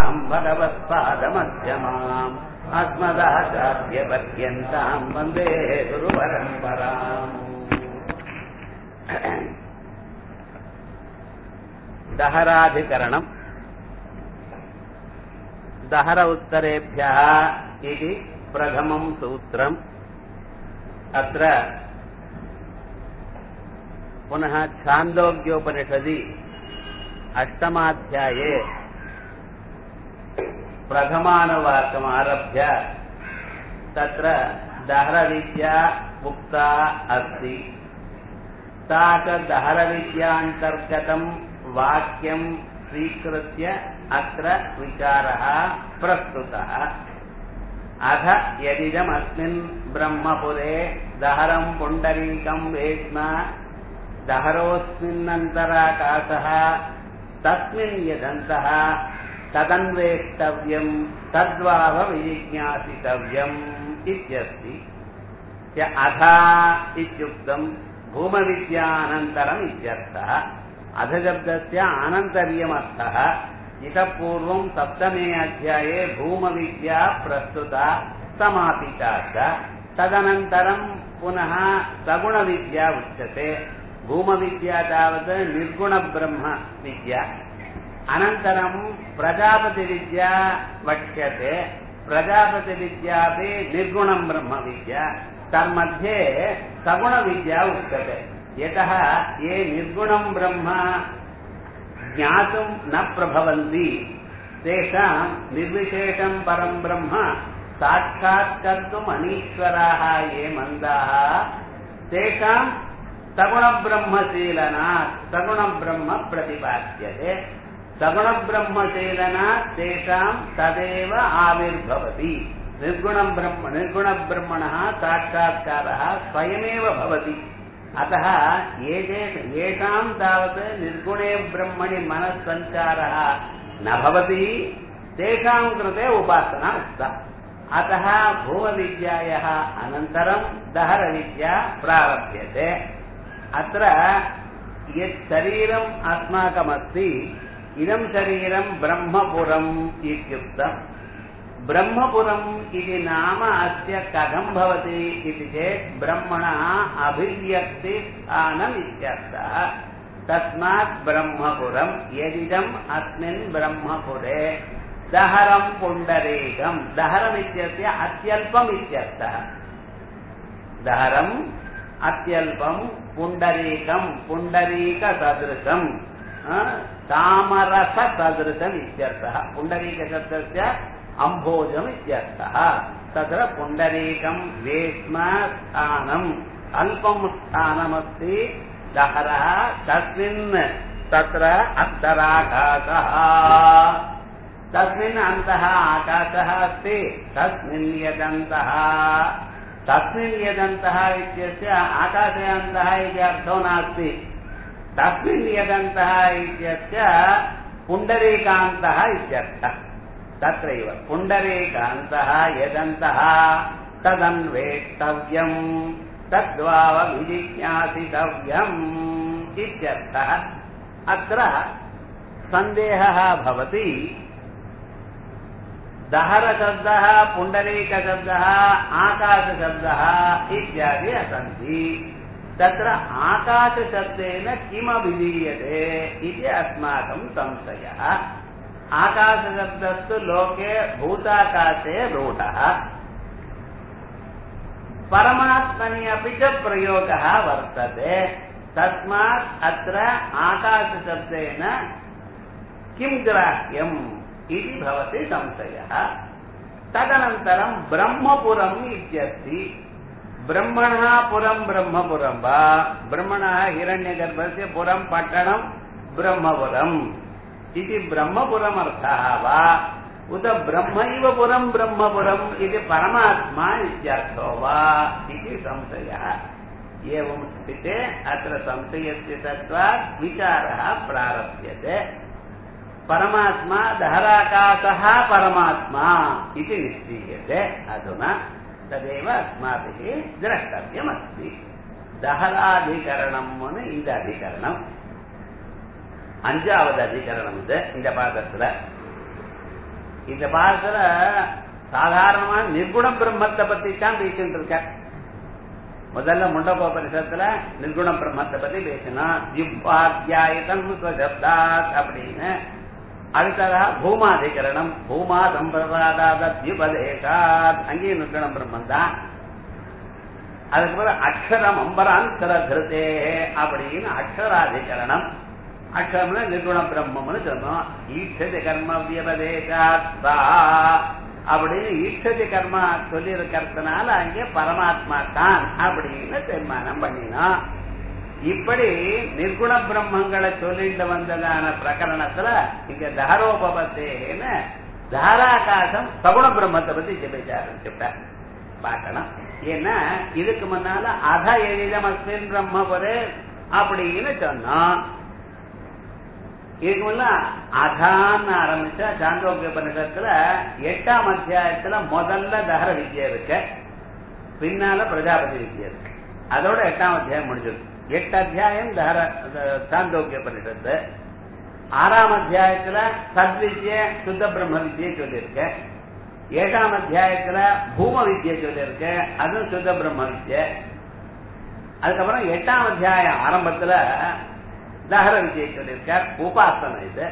सदाशिवसमारम्भाम् भगवत्पादमध्यमाम् अस्मदाचार्यपर्यन्ताम् वन्दे गुरुपरम्पराम् दहराधिकरणम् दहर उत्तरेभ्यः इति प्रथमम् सूत्रम् अत्र पुनः छान्दोग्योपनिषदि अष्टमाध्याये प्रथमानुवाकमारभ्य तत्र दहरविद्या उक्ता अस्ति सा च दहरविद्यान्तर्गतम् वाक्यम् स्वीकृत्य अत्र विचारः प्रस्तुतः अथ यदिदमस्मिन् ब्रह्मपुरे दहरम् पुण्डरीकम् वेश्म दहरोऽस्मिन्नन्तराकाशः तस्मिन् यदन्तः तदन्वेष्टव्यम् तद्वावविजिज्ञासितव्यम् इत्यस्ति च अधा इत्युक्तम् भूमविद्यानन्तरम् इत्यर्थः अधशब्दस्य आनन्तर्यमर्थः इतः पूर्वम् सप्तमे अध्याये भूमविद्या प्रस्तुता समापिता च तदनन्तरम् पुनः सगुणविद्या उच्यते भूमविद्या तावत् निर्गुणब्रह्म विद्या अनन्तरम् प्रजापतिविद्या वक्ष्यते प्रजापतिविद्यापि निर्गुणम् ब्रह्मविद्या तन्मध्ये सगुणविद्या उच्यते यतः ये निर्गुणम् ब्रह्म ज्ञातुम् न प्रभवन्ति तेषाम् निर्विशेषम् परम् ब्रह्म साक्षात्कर्तुम् अनीश्वराः ये मन्दाः तेषाम् सगुणब्रह्मशीलनात् सगुणब्रह्म प्रतिपाद्यते सगुणब्रह्मशीलनात् तेषाम् तदेव आविर्भवति निर्गुणम् ब्रह्म निर्गुणब्रह्मणः साक्षात्कारः स्वयमेव भवति अतः एते येषाम् तावत् निर्गुणे ब्रह्मणि मनःसञ्चारः न भवति तेषाम् कृते उपासना उक्ता अतः भूमविद्यायाः अनन्तरम् दहरविद्या प्रारभ्यते अत्र यत् शरीरम् अस्माकमस्ति इदं शरीरं ब्रह्मपुरम् इत्युक्तम् ब्रह्मपुरम् इति नाम अस्य कथं भवति इति चेत् ब्रह्मणः अभिव्यक्तिस्थानम् इत्यर्थः तस्मात् ब्रह्मपुरम् यदिदम् अस्मिन् ब्रह्मपुरे दहरम् पुण्डरीकम् दहरमित्यस्य अत्यल्पम् इत्यर्थः दहरम् अत्यल्पम् पुण्डरीकम् पुण्डरीकसदृशम् तामरससदृशम् इत्यर्थः पुण्डरीकशब्दस्य अम्भोजम् इत्यर्थः तत्र पुण्डरीकम् वेश्म स्थानम् अल्पम् स्थानमस्ति दहरः तस्मिन् तत्र अन्तराकाशः तस्मिन् अन्तः आकाशः अस्ति तस्मिन् यदन्तः तस्मिन् यदन्तः इत्यस्य आकाशे अन्तः इति अर्थो नास्ति तस्मिन् यदन्तः इत्यस्य पुण्डरीकान्तः इत्यर्थः तत्रैव पुण्डरीकान्तः यदन्तः तदन्वेष्टव्यम् तद्वावविजिज्ञासितव्यम् इत्यर्थः अत्र सन्देहः भवति दहरशब्दः पुण्डरीकशब्दः आकाशशब्दः इत्यादि सन्ति तत्र आकाशशब्देन किमभिधीयते इति अस्माकं संशयः आकाशशब्दस्तु लोके भूताकाशे रूढः परमात्मनि अपि च प्रयोगः वर्तते तस्मात् अत्र आकाशशब्देन किं ग्राह्यम् इति भवति संशयः तदनन्तरं ब्रह्मपुरम् इत्यस्ति ब्रह्मणः पुरं ब्रह्मपुरं वा ब्रह्मणः हिरण्यगर्भस्य पुरं पट्टणं ब्रह्मपुरम् इति ब्रह्मपुरमर्थः वा उत ब्रह्मैव पुरं ब्रह्मपुरम् इति परमात्मा इत्यर्थो वा इति संशयः एवं स्थिते अत्र संशयस्य तत्त्वात् विचारः प्रारभ्यते परमात्मा दहराकाशः परमात्मा इति निश्चीयते अधुना तदेव अस्माभिः द्रष्टव्यमस्ति தகராதிகரணம் இந்த அதிகரணம் அஞ்சாவது அதிகரணம் இது இந்த பாதத்துல இந்த பாகத்துல சாதாரணமா நிர்குண பிரம்மத்தை பத்தி தான் பேசிட்டு இருக்க முதல்ல முண்டகோபனிஷத்துல நிர்குண பிரம்மத்தை பத்தி பேசினோம் ஜிவ்வாத்தியாயதம் ஸ்வசப்தாத் அப்படின்னு அடுத்ததா பூமாதிகரணம் பூமா சம்பிரதாதாத்யுபதேசாத் அங்கேயும் நிர்குண பிரம்மம் தான் அதுக்கப்புறம் அக்ஷரம் அம்பராந்தர திருத்தே அப்படின்னு அக்ஷராதிகரணம் அக்ஷரம்னா நிர்குண பிரம்மம்னு சொன்னோம் ஈட்சதி கர்ம வியபதேசாத்வா அப்படின்னு ஈட்சதி கர்மா சொல்லி இருக்கிறதுனால அங்கே பரமாத்மா தான் அப்படின்னு தீர்மானம் பண்ணினோம் இப்படி நிர்குண பிரம்மங்களை சொல்லிட்டு வந்ததான பிரகரணத்துல இங்க தஹரோபத்தேன்னு தாராகாசம் சகுண பிரம்மத்தை பத்தி ஜெபிச்ச ஆரம்பிச்சுட்டார் பார்க்கணும் ஏன்னா இதுக்கு முன்னால அத எழிதமஸ்மின் பிரம்மபுரே அப்படின்னு சொன்னோம் இதுக்கு முன்ன அதான்னு ஆரம்பிச்சா சாந்தோக்கிய பணிடத்துல எட்டாம் அத்தியாயத்துல முதல்ல தகர வித்யா இருக்கு பின்னால பிரஜாபதி வித்யா இருக்கு அதோட எட்டாம் அத்தியாயம் முடிஞ்சது எட்டு அத்தியாயம் தகர சாந்தோக்கிய பணிடத்து ஆறாம் அத்தியாயத்துல சத்வித்ய சுத்த பிரம்ம வித்யை சொல்லியிருக்க ஏழாம் அத்தியாயத்துல பூம வித்யை சொல்லியிருக்க அதுவும் சுத்த பிரம்ம வித்யை அதுக்கப்புறம் எட்டாம் அத்தியாயம் ஆரம்பத்துல தகர விஜயை சொல்லியிருக்கார் உபாசனம் இது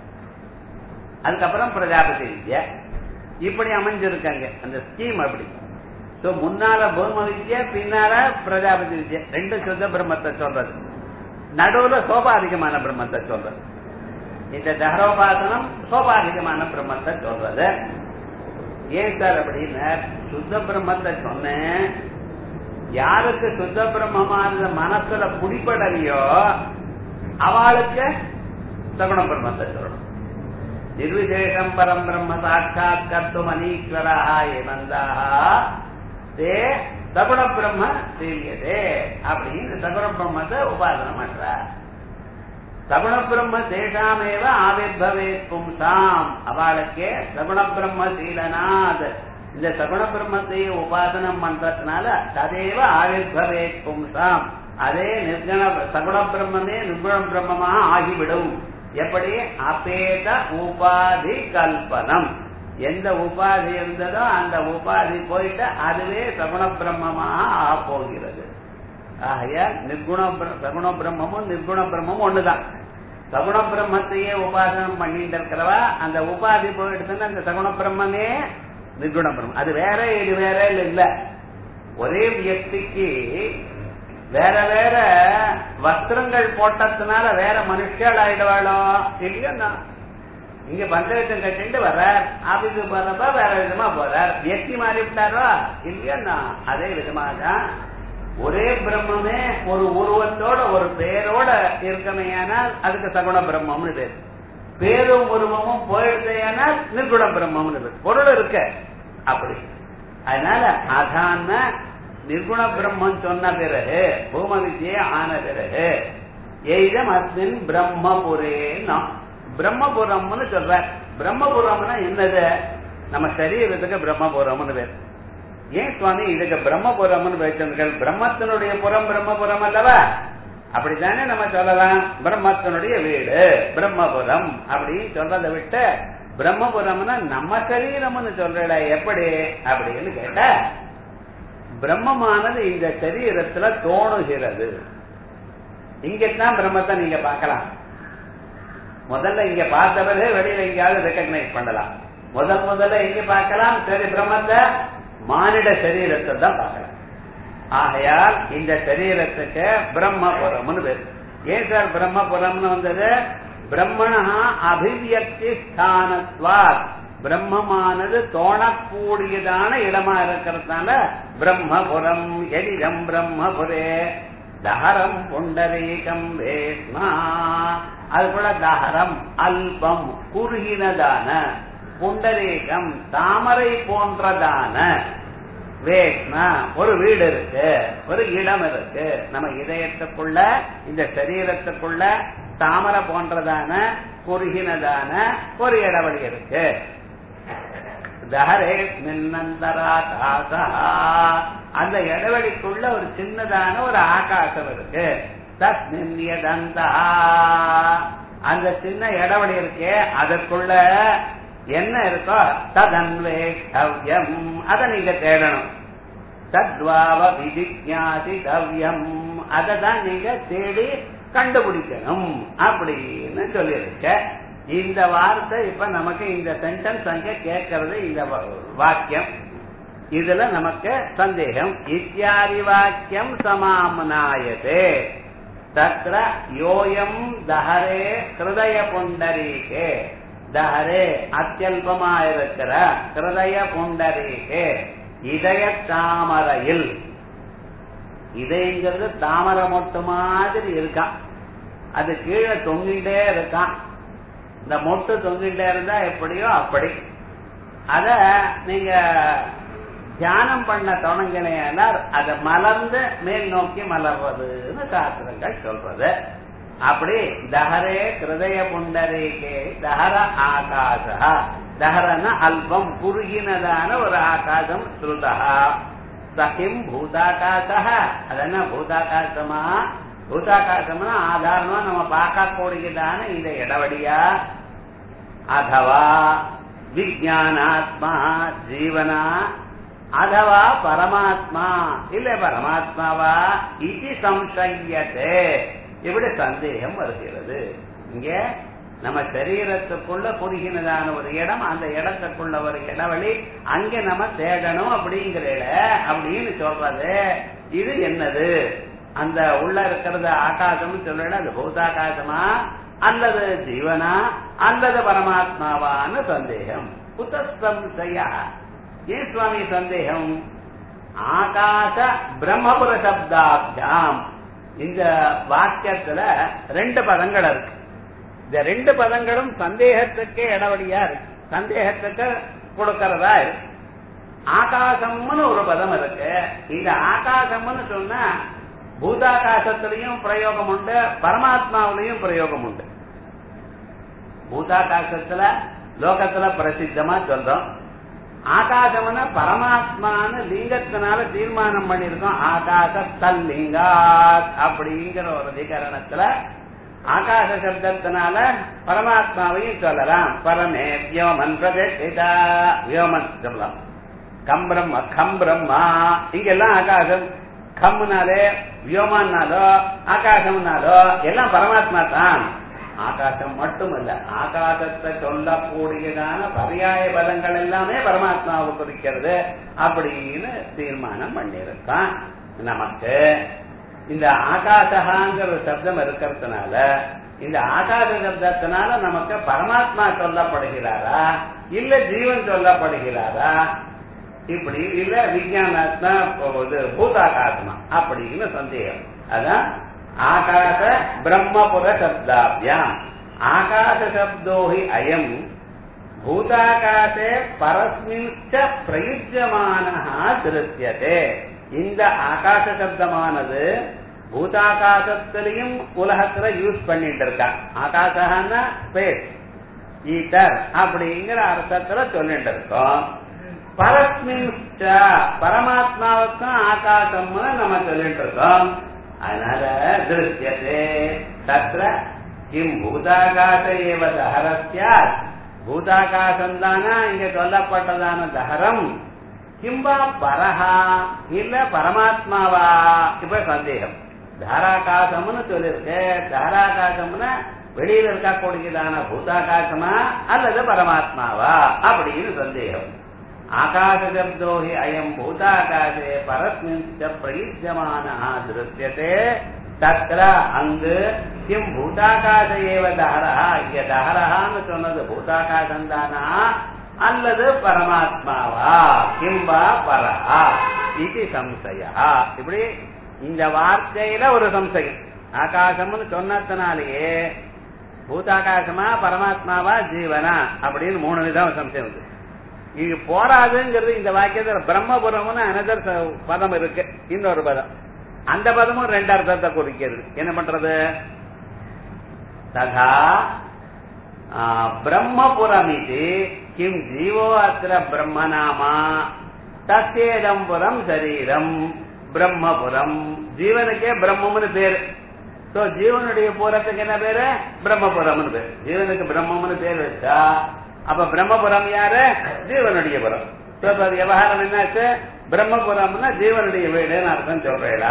அதுக்கப்புறம் பிரஜாபதி வித்யா இப்படி அமைஞ்சிருக்காங்க அந்த ஸ்கீம் அப்படி சோ முன்னால பூம வித்யா பின்னால பிரஜாபதி வித்யா ரெண்டு சுத்த பிரம்மத்தை சொல்றது நடுவுல சோபாதிகமான பிரம்மத்தை சொல்றது இந்த தகரோபாசனம் சோபாதிகமான பிரம்மத்தை சொல்றது ஏன் சார் அப்படின்னு சுத்த பிரம்மத்தை சொன்னேன் யாருக்கு சுத்த பிரம்மமான மனசுல குடிப்படலையோ அவளுக்கு சகுண பிரம்மத்தை சொல்லணும் நிர்விசேஷம் பரம் பிரம்ம சாட்சாத் கர்த்தும் அனீஸ்வராக ஏமந்தாக தே சகுண பிரம்ம தெரியதே அப்படின்னு சகுண பிரம்மத்தை உபாசனம் பண்றார் சகுண பிரம்ம தேசாமேவ ஆவிர்பவே பும்சாம் அவளுக்கே சகுண பிரம்ம சீலனாத் இந்த சகுண பிரம்மத்தையே உபாசனம் பண்றதுனால ததேவ ஆவிர்பவே பும்சாம் அதே நிர்குண சகுண பிரம்மமே நிர்குண பிரம்மமாக ஆகிவிடும் எப்படி அபேத உபாதி கல்பனம் எந்த உபாதி இருந்ததோ அந்த உபாதி போயிட்டு அதுவே சகுண பிரம்மமாக ஆக போகிறது ஆகையால் நிர்குண சகுண பிரம்மமும் நிர்குண பிரம்மமும் ஒண்ணுதான் சகுண பிரம்மத்தையே உபாசனம் பண்ணிட்டு இருக்கிறவா அந்த உபாதி போயிடுச்சுன்னா அந்த சகுண பிரம்மமே நிர்குண பிரம்மம் அது வேற இது வேற இல்ல ஒரே வியக்திக்கு வேற வேற வஸ்திரங்கள் போட்டதுனால வேற மனுஷியால் ஆயிடுவாளோ இல்லையா இங்க பஞ்சாயத்தம் கட்டிட்டு வர்றார் ஆபீஸுக்கு போறப்ப வேற விதமா போறார் வியக்தி மாறி விட்டாரோ இல்லையா அதே விதமா தான் ஒரே பிரம்மமே ஒரு உருவத்தோட ஒரு பேரோட இருக்கமையானால் அதுக்கு சகுண பிரம்மம்னு பேர் பேரும் உருவமும் போயிடுதையானால் நிர்குண பிரம்மம்னு பேர் பொருள் இருக்க அப்படி அதனால அதான நிர்குண பிரம்மம் சொன்ன பிறகு பூம வித்யே ஆன பிறகு எய்தம் அஸ்மின் பிரம்மபுரே பிரம்மபுரம்னு சொல்ற பிரம்மபுரம்னா என்னது நம்ம சரீரத்துக்கு பிரம்மபுரம்னு பேர் ஏன் சுவாமி இதுக்கு பிரம்மபுரம்னு வச்சிருங்கள் பிரம்மத்தினுடைய புறம் பிரம்மபுரம் அல்லவா அப்படித்தானே நம்ம சொல்லலாம் பிரம்மத்தினுடைய வீடு பிரம்மபுரம் அப்படின்னு சொல்றதை விட்டு பிரம்மபுரம்னா நம்ம சரீரம்னு சொல்றட எப்படி அப்படின்னு கேட்ட பிரம்மமானது இந்த சரீரத்துல தோணுகிறது இங்கத்தான் பிரம்மத்தை நீங்க பார்க்கலாம் முதல்ல இங்க பார்த்தவரே வெளியில எங்கேயாவது ரெக்கக்னைஸ் பண்ணலாம் முதல் முதல்ல எங்க பார்க்கலாம் சரி பிரம்மத்தை மானிட சரீரத்தை தான் பார்க்கலாம் ஆகையால் இந்த சரீரத்துக்கு பிரம்மபுரம்னு பேர் ஏன் சார் பிரம்மபுரம்னு வந்தது பிரம்மணா அபிவியக்தி ஸ்தானத்வாத் பிரம்மமானது தோணக்கூடியதான இடமா இருக்கிறதுனால பிரம்மபுரம் எதிரம் பிரம்மபுரே தஹரம் புண்டரீகம் வேஸ்மா அது கூட தஹரம் அல்பம் குறுகினதான புண்டரீகம் தாமரை போன்றதான வேஷ்மா ஒரு வீடு இருக்கு ஒரு இடம் இருக்கு நம்ம இதயத்துக்குள்ள இந்த சரீரத்துக்குள்ள தாமரை போன்றதான குறுகினதான ஒரு இடவழி இருக்கு தஹரே நின்னந்தராகாசா அந்த இடைவெளிக்குள்ள ஒரு சின்னதான ஒரு ஆகாசம் இருக்கு தத் நின்யதந்தா அந்த சின்ன இடைவெளி இருக்கே அதற்குள்ள என்ன இருக்கோ ததன்வேஷவ்யம் அதை நீங்க தேடணும் தத்வாவ விதிஜாசிதவ்யம் அதை தான் நீங்க தேடி கண்டுபிடிக்கணும் அப்படின்னு சொல்லியிருக்க இந்த வார்த்தை இப்ப நமக்கு இந்த சென்டென்ஸ் அங்க கேட்கறது இந்த வாக்கியம் இதுல நமக்கு சந்தேகம் இத்தியாதி வாக்கியம் சமாமனாயதே தத்ர யோயம் தஹரே ஹிருதய புண்டரீகே தஹரே அத்தியல்பமா இருக்கிற ஹிருதய புண்டரீகே இதய தாமரையில் இதயங்கிறது தாமரை மொட்டு மாதிரி இருக்கான் அது கீழே தொங்கிட்டே இருக்கான் இந்த மொட்டு தொங்கிட்டே இருந்தா எப்படியோ அப்படி அத நீங்க தியானம் பண்ண தொடங்கினா அதை மலர்ந்து மேல் நோக்கி மலர்வதுன்னு சாஸ்திரங்கள் சொல்றது அப்படி தஹரே கிருதய புண்டரேகே தஹர ஆகாசா தஹரன அல்பம் குறுகினதான ஒரு ஆகாசம் ஸ்ருதா சகிம் பூதாகாசா அதென்ன பூதாகாசமா பூதாகாசம்னா ஆதாரமா நம்ம பார்க்கக்கூடியதான இந்த இடவடியா அதவா விஜயானாத்மா ஜீவனா அதவா பரமாத்மா இல்ல பரமாத்மாவா இது சம்சயத்தே இப்படி சந்தேகம் வருகிறது இங்க நம்ம சரீரத்துக்குள்ள குறுகினதான ஒரு இடம் அந்த இடத்துக்குள்ள ஒரு இடவழி அங்க நம்ம தேடணும் அப்படிங்கிற அப்படின்னு சொல்றது இது என்னது அந்த உள்ள இருக்கிறது ஆகாசம் சொல்ற அது பூதாகாசமா அல்லது ஜீவனா அல்லது பரமாத்மாவான்னு சந்தேகம் குதசம்சய ஏன் சுவாமி சந்தேகம் ஆகாச பிரம்மபுர சப்தாபியாம் இந்த வாக்கியத்துல ரெண்டு பதங்கள் இருக்கு இந்த ரெண்டு பதங்களும் சந்தேகத்துக்கு இடவடியா இருக்கு சந்தேகத்துக்கு கொடுக்கறதா இருக்கு ஆகாசம்னு ஒரு பதம் இருக்கு இந்த ஆகாசம்னு சொன்னா பூதாகாசத்திலையும் பிரயோகம் உண்டு பரமாத்மாவிலையும் பிரயோகம் உண்டு பூதாகாசத்துல லோகத்துல பிரசித்தமா சொல்றோம் ஆகாசம்னா பரமாத்மான்னு லிங்கத்தினால தீர்மானம் பண்ணிருக்கோம் ஆகாச தல்லிங்கா அப்படிங்கிற ஒரு அதிகரணத்துல ஆகாச சப்தத்தினால பரமாத்மாவையும் சொல்லலாம் பரமே வியோமன் பிரதேசிதா வியோமன் சொல்லலாம் கம் பிரம்ம கம் பிரம்மா இங்கெல்லாம் ஆகாசம் கம்னாலே வியோமானாலோ ஆகாசம்னாலோ எல்லாம் பரமாத்மா தான் ஆகாசம் மட்டுமல்ல ஆகாசத்தை சொல்லக்கூடியதான பரியாய பதங்கள் எல்லாமே பரமாத்மாவை குறிக்கிறது அப்படின்னு தீர்மானம் பண்ணியிருக்கான் நமக்கு இந்த ஆகாசகாங்கிற ஒரு சப்தம் இருக்கிறதுனால இந்த ஆகாச சப்தத்தினால நமக்கு பரமாத்மா சொல்லப்படுகிறாரா இல்ல ஜீவன் சொல்லப்படுகிறாரா இப்படி இல்ல விஜயானாத்மா இது பூதாகாத்மா அப்படின்னு சந்தேகம் அதான் ஆகாச பிரம்மபுர சப்தாபியாம் ஆகாச சப்தோ ஹி அயம் பூதாகாசே பரஸ்மின் பிரயுஜமான திருத்தியதே இந்த ஆகாச சப்தமானது பூதாகாசத்திலையும் உலகத்துல யூஸ் பண்ணிட்டு இருக்கான் ஆகாசன்னா ஸ்பேஸ் ஈட்டர் அப்படிங்கிற அர்த்தத்துல சொல்லிட்டு இருக்கோம் பரஸ்மின் பரமாத்மாவுக்கும் ஆகாசம்னு நம்ம சொல்லிட்டு இருக்கோம் அதனால திருஷ்யத்தே தத்ர கிம் பூதாகாச ஏவ தஹரஸ்யாத் பூதாகாசம் தானா இங்க சொல்லப்பட்டதான தஹரம் கிம்பா பரஹா இல்ல பரமாத்மாவா இப்ப சந்தேகம் தாராகாசம்னு சொல்லிருக்கு தாராகாசம்னா வெளியில இருக்கக்கூடியதான பூதாகாசமா அல்லது பரமாத்மாவா அப்படின்னு சந்தேகம் ஆகாச சப்தோ ஹி அயம் பூதாகாசே பரஸ்மின் பிரயுஜமான திருஷ்யத்தே தத்ர அங்கு கிம் பூதாகாச ஏவ தஹரஹா இங்க தஹரஹான்னு சொன்னது பூதாகாசம் தானா அல்லது பரமாத்மாவா கிம்பா பரஹா இது சம்சயா இப்படி இந்த வார்த்தையில ஒரு சம்சயம் ஆகாசம்னு சொன்னதுனாலேயே பூதாகாசமா பரமாத்மாவா ஜீவனா அப்படின்னு மூணு விதம் சம்சயம் இருக்கு இது போராதுங்கிறது இந்த வாக்கியத்துல பிரம்மபுரம்னு அனதர் பதம் இருக்கு இன்னொரு பதம் அந்த பதமும் ரெண்டு அர்த்தத்தை குறிக்கிறது என்ன பண்றது ததா பிரம்மபுரம் இது கிம் ஜீவோ அத்திர பிரம்மநாமா தசேதம் புறம் சரீரம் பிரம்மபுரம் ஜீவனுக்கே பிரம்மம்னு பேரு சோ ஜீவனுடைய புறத்துக்கு என்ன பேரு பிரம்மபுரம்னு பேரு ஜீவனுக்கு பிரம்மம்னு பேர் வச்சா அப்ப பிரம்மபுரம் யாரு ஜீவனுடைய புறம் So, இப்ப விவகாரம் என்னாச்சு பிரம்மபுரம்னா ஜீவனுடைய வீடுன்னு அர்த்தம் சொல்றேடா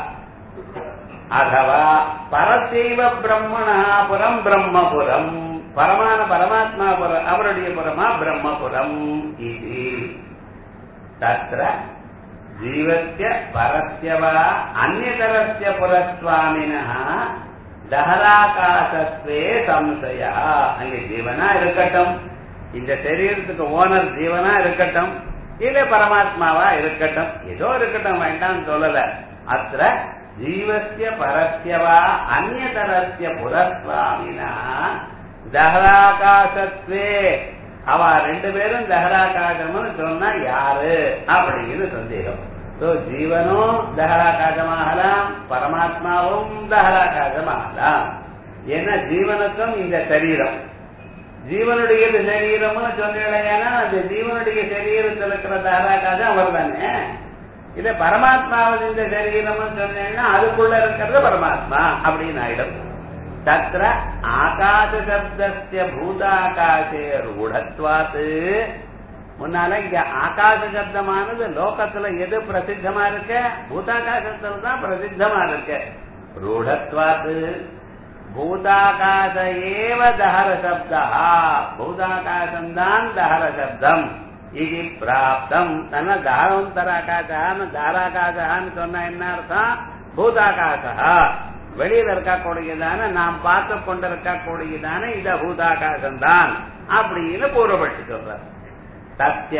அகவா பரதெய்வ பிரம்மணாபுரம் பிரம்மபுரம் பரமான பரமாத்மாபுரம் அவருடைய புறமா பிரம்மபுரம் இது தத்ர ஜீவஸ்ய பரஸ்யவா அந்நியதரஸ்ய புரஸ்வாமினः தஹராகாசத்வே சம்சயா அங்கே ஜீவனா இருக்கட்டும் இந்த சரீரத்துக்கு ஓனர் ஜீவனா இருக்கட்டும் இல்ல பரமாத்மாவா இருக்கட்டும் ஏதோ இருக்கட்டும் வேண்டாம் சொல்லல அத்த ஜீவசிய பரஸ்யவா அந்நியதரஸ்ய புரஸ்வாமினா தஹராகாசத்வே அவ ரெண்டு பேரும் தஹராகாசம்னு சொன்னா யாரு அப்படின்னு சந்தேகம் சோ ஜீவனும் தஹராகாசமாகலாம் பரமாத்மாவும் தஹராகாசமாகலாம் ஏன்னா ஜீவனுக்கும் இந்த சரீரம் ஜீவனுடைய சரீரம்னு சொன்னீங்கன்னா அந்த ஜீவனுடைய சரீரத்தில் இருக்கிற தஹராகாசம் அவர் தானே இத பரமாத்மாவது இந்த சரீரம்னு சொன்னீங்கன்னா அதுக்குள்ள இருக்கிறது பரமாத்மா அப்படின்னு ஆயிடும் தத்ர ஆகாச சப்தஸ்ய பூதாகாசே ரூடத்வாத்து முன்னால இங்க ஆகாச சப்தமானது லோகத்துல எது பிரசித்தமா இருக்கு பூதாகாசத்துல தான் பிரசித்தமா இருக்கு ரூடத்வாத்து பூதாகாச ஏவ தஹர சப்தா பூதாகாசம் தான் தஹர சப்தம் இது பிராப்தம் தன்ன தாரவந்தர ஆகாசான்னு தாராகாசான்னு சொன்னா என்ன அர்த்தம் பூதாகாசா வெளியில இருக்கக்கூடியதான நாம் பார்த்து கொண்டிருக்கக்கூடியதான இந்த பூதாகாசம் தான் அப்படின்னு பூர்வப்பட்டு சொல்றார் தத்ய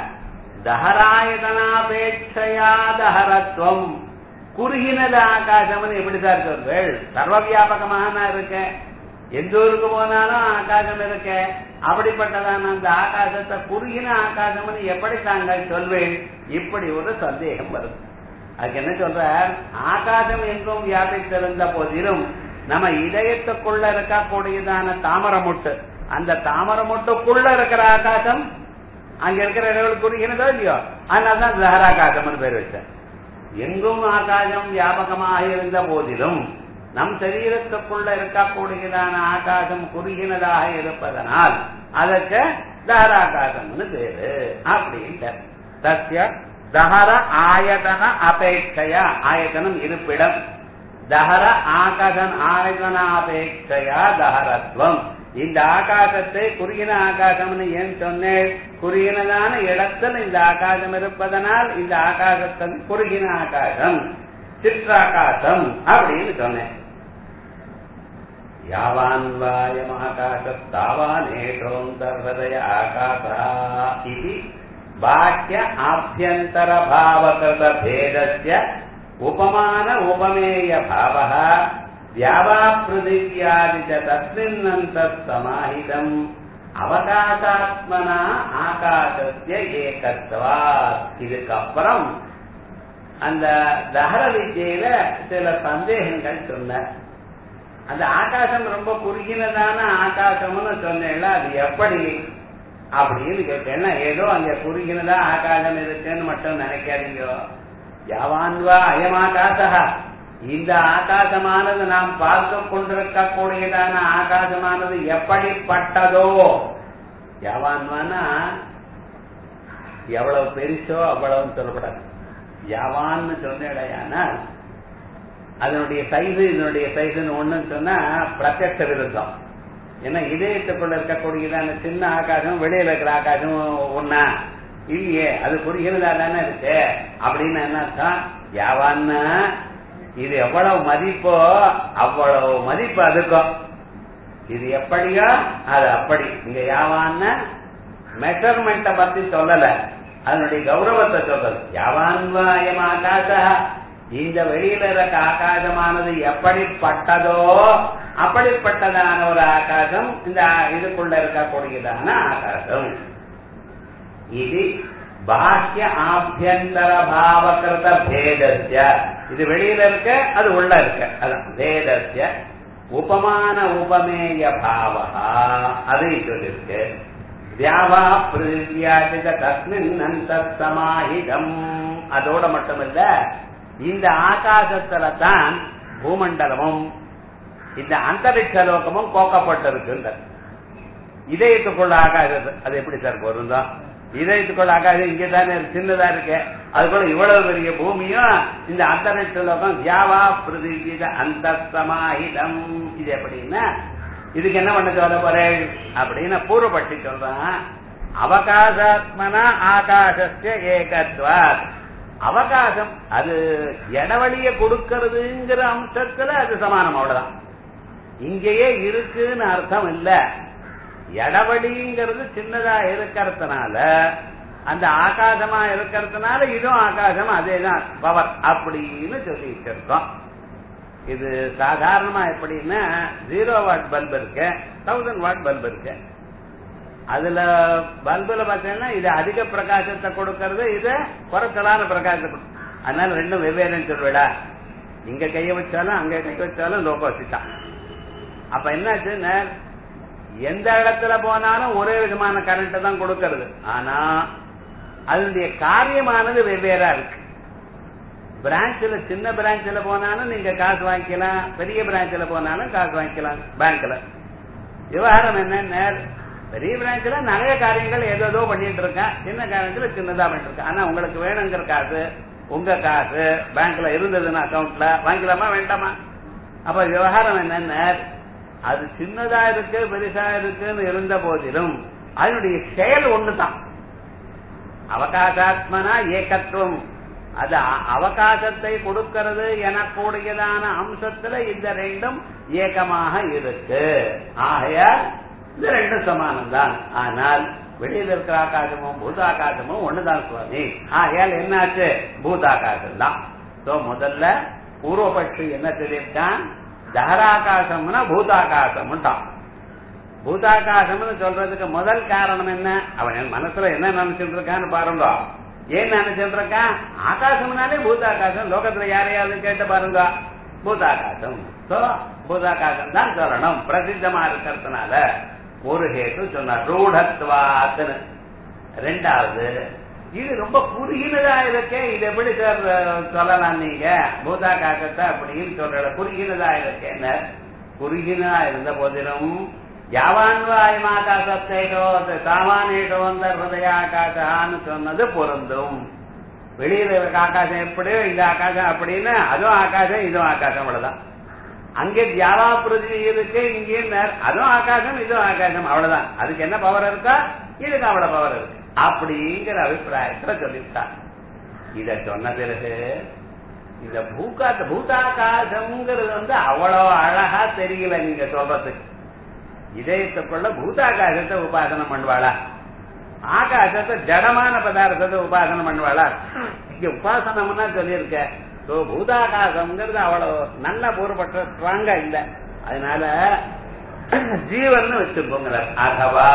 தஹராயதனாபேட்சையா தஹரத்துவம் குறுகினது ஆகாசம்னு எப்படி சார் சொல்வேள் சர்வ வியாபகமாக நான் இருக்கேன் எந்த ஊருக்கு போனாலும் ஆகாசம் இருக்க அப்படிப்பட்டதான அந்த ஆகாசத்தை குறுகின ஆகாசம்னு எப்படி தாங்கள் சொல்வேன் இப்படி ஒரு சந்தேகம் வருது அதுக்கு என்ன சொல்ற ஆகாசம் எங்கும் வியாபித்திருந்த போதிலும் நம்ம இதயத்துக்குள்ள இருக்கக்கூடியதான தாமரை மொட்டு அந்த தாமரை மொட்டுக்குள்ள இருக்கிற ஆகாசம் அங்க இருக்கிற இடங்கள் குறுகினதோ இல்லையோ அதனாலதான் தஹராகாசம்னு பேர் வச்சேன் எங்கும் ஆகாசம் வியாபகமாக இருந்த போதிலும் நம் சரீரத்துக்குள்ள இருக்கக்கூடியதான ஆகாசம் குறுகினதாக இருப்பதனால் அதற்கு தஹராகாசம்னு பேரு அப்படின்ட்டு சத்திய தஹர ஆயதன அபேட்சையா ஆயதனம் இருப்பிடம் தஹர ஆகாசன் ஆயதன அபேட்சையா தஹரத்வம் இந்த ஆகாசத்தை குறுகின ஆகாசம்னு ஏன் சொன்னேன் குறுகினதான இடத்தில் இந்த ஆகாசம் இருப்பதனால் இந்த ஆகாசத்தின் குறுகின ஆகாசம் சிற்றாகாசம் அப்படின்னு சொன்னேன் யாவான் வாயமாகாசத்தாவானேஷோந்தர்ஹதய ஆகாசா இது பாக்கிய ஆபியந்தர பாவகிருத பேதஸ்ய உபமான உபமேய பாவः வியாபாபிருதிவியாதி தஸ்மின்னந்த சமாஹிதம் அவகாசாத்மனா ஆகாசத்திய ஏகத்வாத் இதுக்கப்புறம் அந்த தஹர வித்யில சில சந்தேகங்கள் சொன்ன அந்த ஆகாசம் ரொம்ப குறுகினதான ஆகாசம்னு சொன்னேன்ல அது எப்படி அப்படின்னு கேட்டேன்னா ஏதோ அங்க குறுகினதா ஆகாசம் இருக்குன்னு மட்டும் நினைக்காதீங்க யாவான்வா அயமாகாசா இந்த ஆகாசமானது நாம் பார்த்து கொண்டிருக்கக்கூடியதான ஆகாசமானது எப்படிப்பட்டதோ யாவான்வானா எவ்வளவு பெருசோ அவ்வளவு சொல்லப்படாது யாவான்னு சொன்னேடையானா அதனுடைய சைஸ் இதனுடைய சைஸ்ன்னு ஒண்ணுன்னு சொன்னா பிரத்யட்ச விருத்தம் ஏன்னா இதயத்துக்குள்ள இருக்கக்கூடியதான சின்ன ஆகாசம் வெளியில இருக்கிற ஆகாசம் ஒன்னா இல்லையே அது புரிகிறதா தானே இருக்கு அப்படின்னு என்ன அர்த்தம் யாவான்னா இது எவ்வளவு மதிப்போ அவ்வளவு மதிப்பு அதுக்கும் இது எப்படியோ அது அப்படி இங்க யாவான்னு மெஷர்மெண்ட்டை பத்தி சொல்லல அதனுடைய கௌரவத்தை சொல்றது யாவான்வாயம் ஆகாசா இந்த வெளியில இருக்க ஆகாசமானது எப்படிப்பட்டதோ அப்படிப்பட்டதான ஒரு ஆகாசம் இந்த இதுக்குள்ள இருக்கக்கூடியதான ஆகாசம் இது பாக்கிய ஆபியந்தர பாவகிருத பேதஸ்ய இது வெளியில இருக்க அது உள்ள இருக்க அதான் பேதஸ்ய உபமான உபமேய பாவா அது சொல்லிருக்கு வியாபா பிரிவியாசித தஸ்மின் அந்த சமாஹிதம் அதோட மட்டுமல்ல இந்த ஆகாசத்துல தான் பூமண்டலமும் இந்த அந்தரிக்ஷ லோகமும் கோக்கப்பட்டிருக்கின்றது இதயத்துக்குள்ள ஆகாசம் அது எப்படி சார் பொருந்தோம் இதயத்துக்குள்ள ஆகாசம் இங்கே தானே சின்னதா இருக்கு அதுக்குள்ள இவ்வளவு பெரிய பூமியும் இந்த அந்தரிக்ஷ லோகம் தியாவா பிரதிகித அந்த சமாஹிதம் இது எப்படின்னா இதுக்கு என்ன பண்ண சொல்ல போறேன் அப்படின்னு பூர்வப்பட்டி சொல்றான் அவகாசாத்மனா ஆகாசஸ்ய ஏகத்வாத் அவகாசம் அது இடவழிய கொடுக்கறதுங்கிற அம்சத்துல அது சமானம் அவ்வளவுதான் இங்கேயே இருக்குன்னு அர்த்தம் இல்ல இடவழிங்கிறது சின்னதா இருக்கிறதுனால அந்த ஆகாசமா இருக்கிறதுனால இதுவும் ஆகாசம் அதேதான் பவர் அப்படின்னு சொல்லிட்டு இருக்கோம் இது சாதாரணமா எப்படின்னா ஜீரோ வாட் பல்ப் இருக்கு தௌசண்ட் வாட் பல்ப் இருக்கு அதுல பல்புல பாத்தீங்கன்னா இது அதிக பிரகாசத்தை கொடுக்கறது இது குறைச்சலான பிரகாசத்தை கொடு- அதனால ரெண்டும் வெவ்வேறுன்னு சொல்லுவேடா இங்க கைய வச்சாலும் அங்க கை வச்சாலும் லோகோசிட்டா அப்ப என்னாச்சுன்னா எந்த இடத்துல போனாலும் ஒரே விதமான கரண்ட் தான் கொடுக்கறது ஆனா அதனுடைய காரியமானது வெவ்வேறா இருக்கு பிரான்ச்ல சின்ன பிரான்ச்ல போனாலும் நீங்க காசு வாங்கிக்கலாம் பெரிய பிரான்ச்ல போனாலும் காசு வாங்கிக்கலாம் பேங்க்ல விவகாரம் என்னன்னா பெரிய பிரான்ச்ல நிறைய காரியங்கள் ஏதோ பண்ணிட்டு இருக்கேன் சின்ன காரியத்துல சின்னதா பண்ணிட்டு இருக்கேன் ஆனா உங்களுக்கு வேணுங்கிற காசு உங்க காசு பேங்க்ல இருந்ததுன்னா அக்கவுண்ட்ல வாங்கிக்கலாமா வேண்டாமா அப்ப விவகாரம் என்னன்னா அது சின்னதா இருக்கு பெருசா இருக்குன்னு இருந்த போதிலும் அதனுடைய செயல் ஒண்ணுதான் அவகாசாத்மனா ஏகத்துவம் அது அ- அவகாசத்தை கொடுக்கிறது எனக்கூடியதான அம்சத்துல இந்த ரெண்டும் ஏகமாக இருக்கு ஆகையால் இந்த ரெண்டும் சமானம் தான் ஆனால் வெளியில இருக்கிற ஆகாசமும் பூதாகாசமும் ஒண்ணுதான் சுவாமி ஆகையால் என்னாச்சு பூதாகாசம் தான் சோ முதல்ல பூர்வபட்சி என்ன சொல்லியிருக்கான் தஹராகாசம்னா பூதாகாசம்ட்டான் பூதாகாசம்னு சொல்றதுக்கு முதல் காரணம் என்ன அவன் என் மனசுல என்ன நினைச்சிட்டு இருக்கான்னு பாருங்க ஏன் நினைச்சிட்டு இருக்கான் ஆகாசம்னாலே பூதாகாசம் லோகத்துல யாரையாவது கேட்டு பாருங்க பூதாகாசம் சோ பூதாகாசம் தான் சொல்லணும் பிரசித்தமா இருக்கிறதுனால ஒரு ஹேத்து சொன்னார் ரூಢத்வாத்துன்னு ரெண்டாவது இது ரொம்ப குறுகினதா இருக்கே இது எப்படி சார் சொல்லலாம் நீங்க பூதாகாசத்தை அப்படின்னு சொல்ற குறுகினதா இருக்கேன்னு குறுகினதா இருந்த போதிலும் யாவான்வாயமாகாசத்தேகோ சாமானேகோ அந்த ஹிருதயாகாசான்னு சொன்னது பொருந்தும் வெளியில இருக்க ஆகாசம் எப்படியோ இந்த ஆகாசம் அப்படின்னு அதுவும் ஆகாசம் இதுவும் ஆகாசம் அவ்வளவுதான் அங்கே தியாவா பிரதி இருக்கு இங்கேயும் நேர்- அதுவும் ஆகாசம் இதுவும் ஆகாசம் அவ்வளவுதான் அதுக்கு என்ன பவர் இருக்கா இதுக்கு அவ்வளவு பவர் இருக்கு அப்படிங்கிற அபிப்பிராயத்துல சொல்லிவிட்டார் இத சொன்ன பிறகு இந்த பூகாத்த பூதாகாசம்ங்கிறது வந்து அவ்வளவு அழகா தெரியல நீங்க சொல்றதுக்கு இதயத்துக்குள்ள பூதாகாசத்தை உபாசனம் பண்ணுவாளா ஆகாசத்தை ஜடமான பதார்த்தத்தை உபாசனம் பண்ணுவாளா இங்க உபாசனம்னா சொல்லியிருக்க சோ பூதாகாசம்ங்கிறது அவ்வளவு நல்ல பூர்வப்பட்ட ஸ்ட்ராங்கா இல்ல அதனால ஜீவன் வச்சுக்கோங்க ஆகவா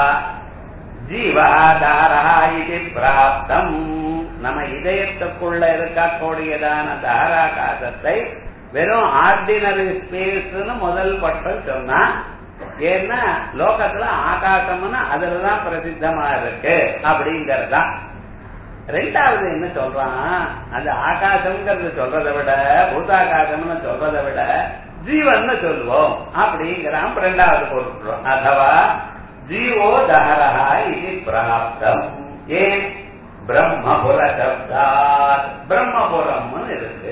ஜீவாதாரா இது பிராப்தம் நம்ம இதயத்துக்குள்ள இருக்கக்கூடியதான தாராகாசத்தை வெறும் ஆர்டினரி ஸ்பேஸ்னு முதல் பட்டம் சொன்னா ஏன்னா லோகத்துல ஆகாசம்னு அதுலதான் பிரசித்தமா இருக்கு அப்படிங்கறதுதான் ரெண்டாவது என்ன சொல்றான் அந்த ஆகாசம்ங்கிறது சொல்றதை விட பூதாகாசம்னு சொல்றதை விட ஜீவன் சொல்லுவோம் அப்படிங்கிறான் ரெண்டாவது பொருட்கள் அதுவா ஜீவோ தஹரஹா இது பிராப்தம் ஏன் பிரம்மபுர சப்தாத் பிரம்மபுரம்னு இருக்கு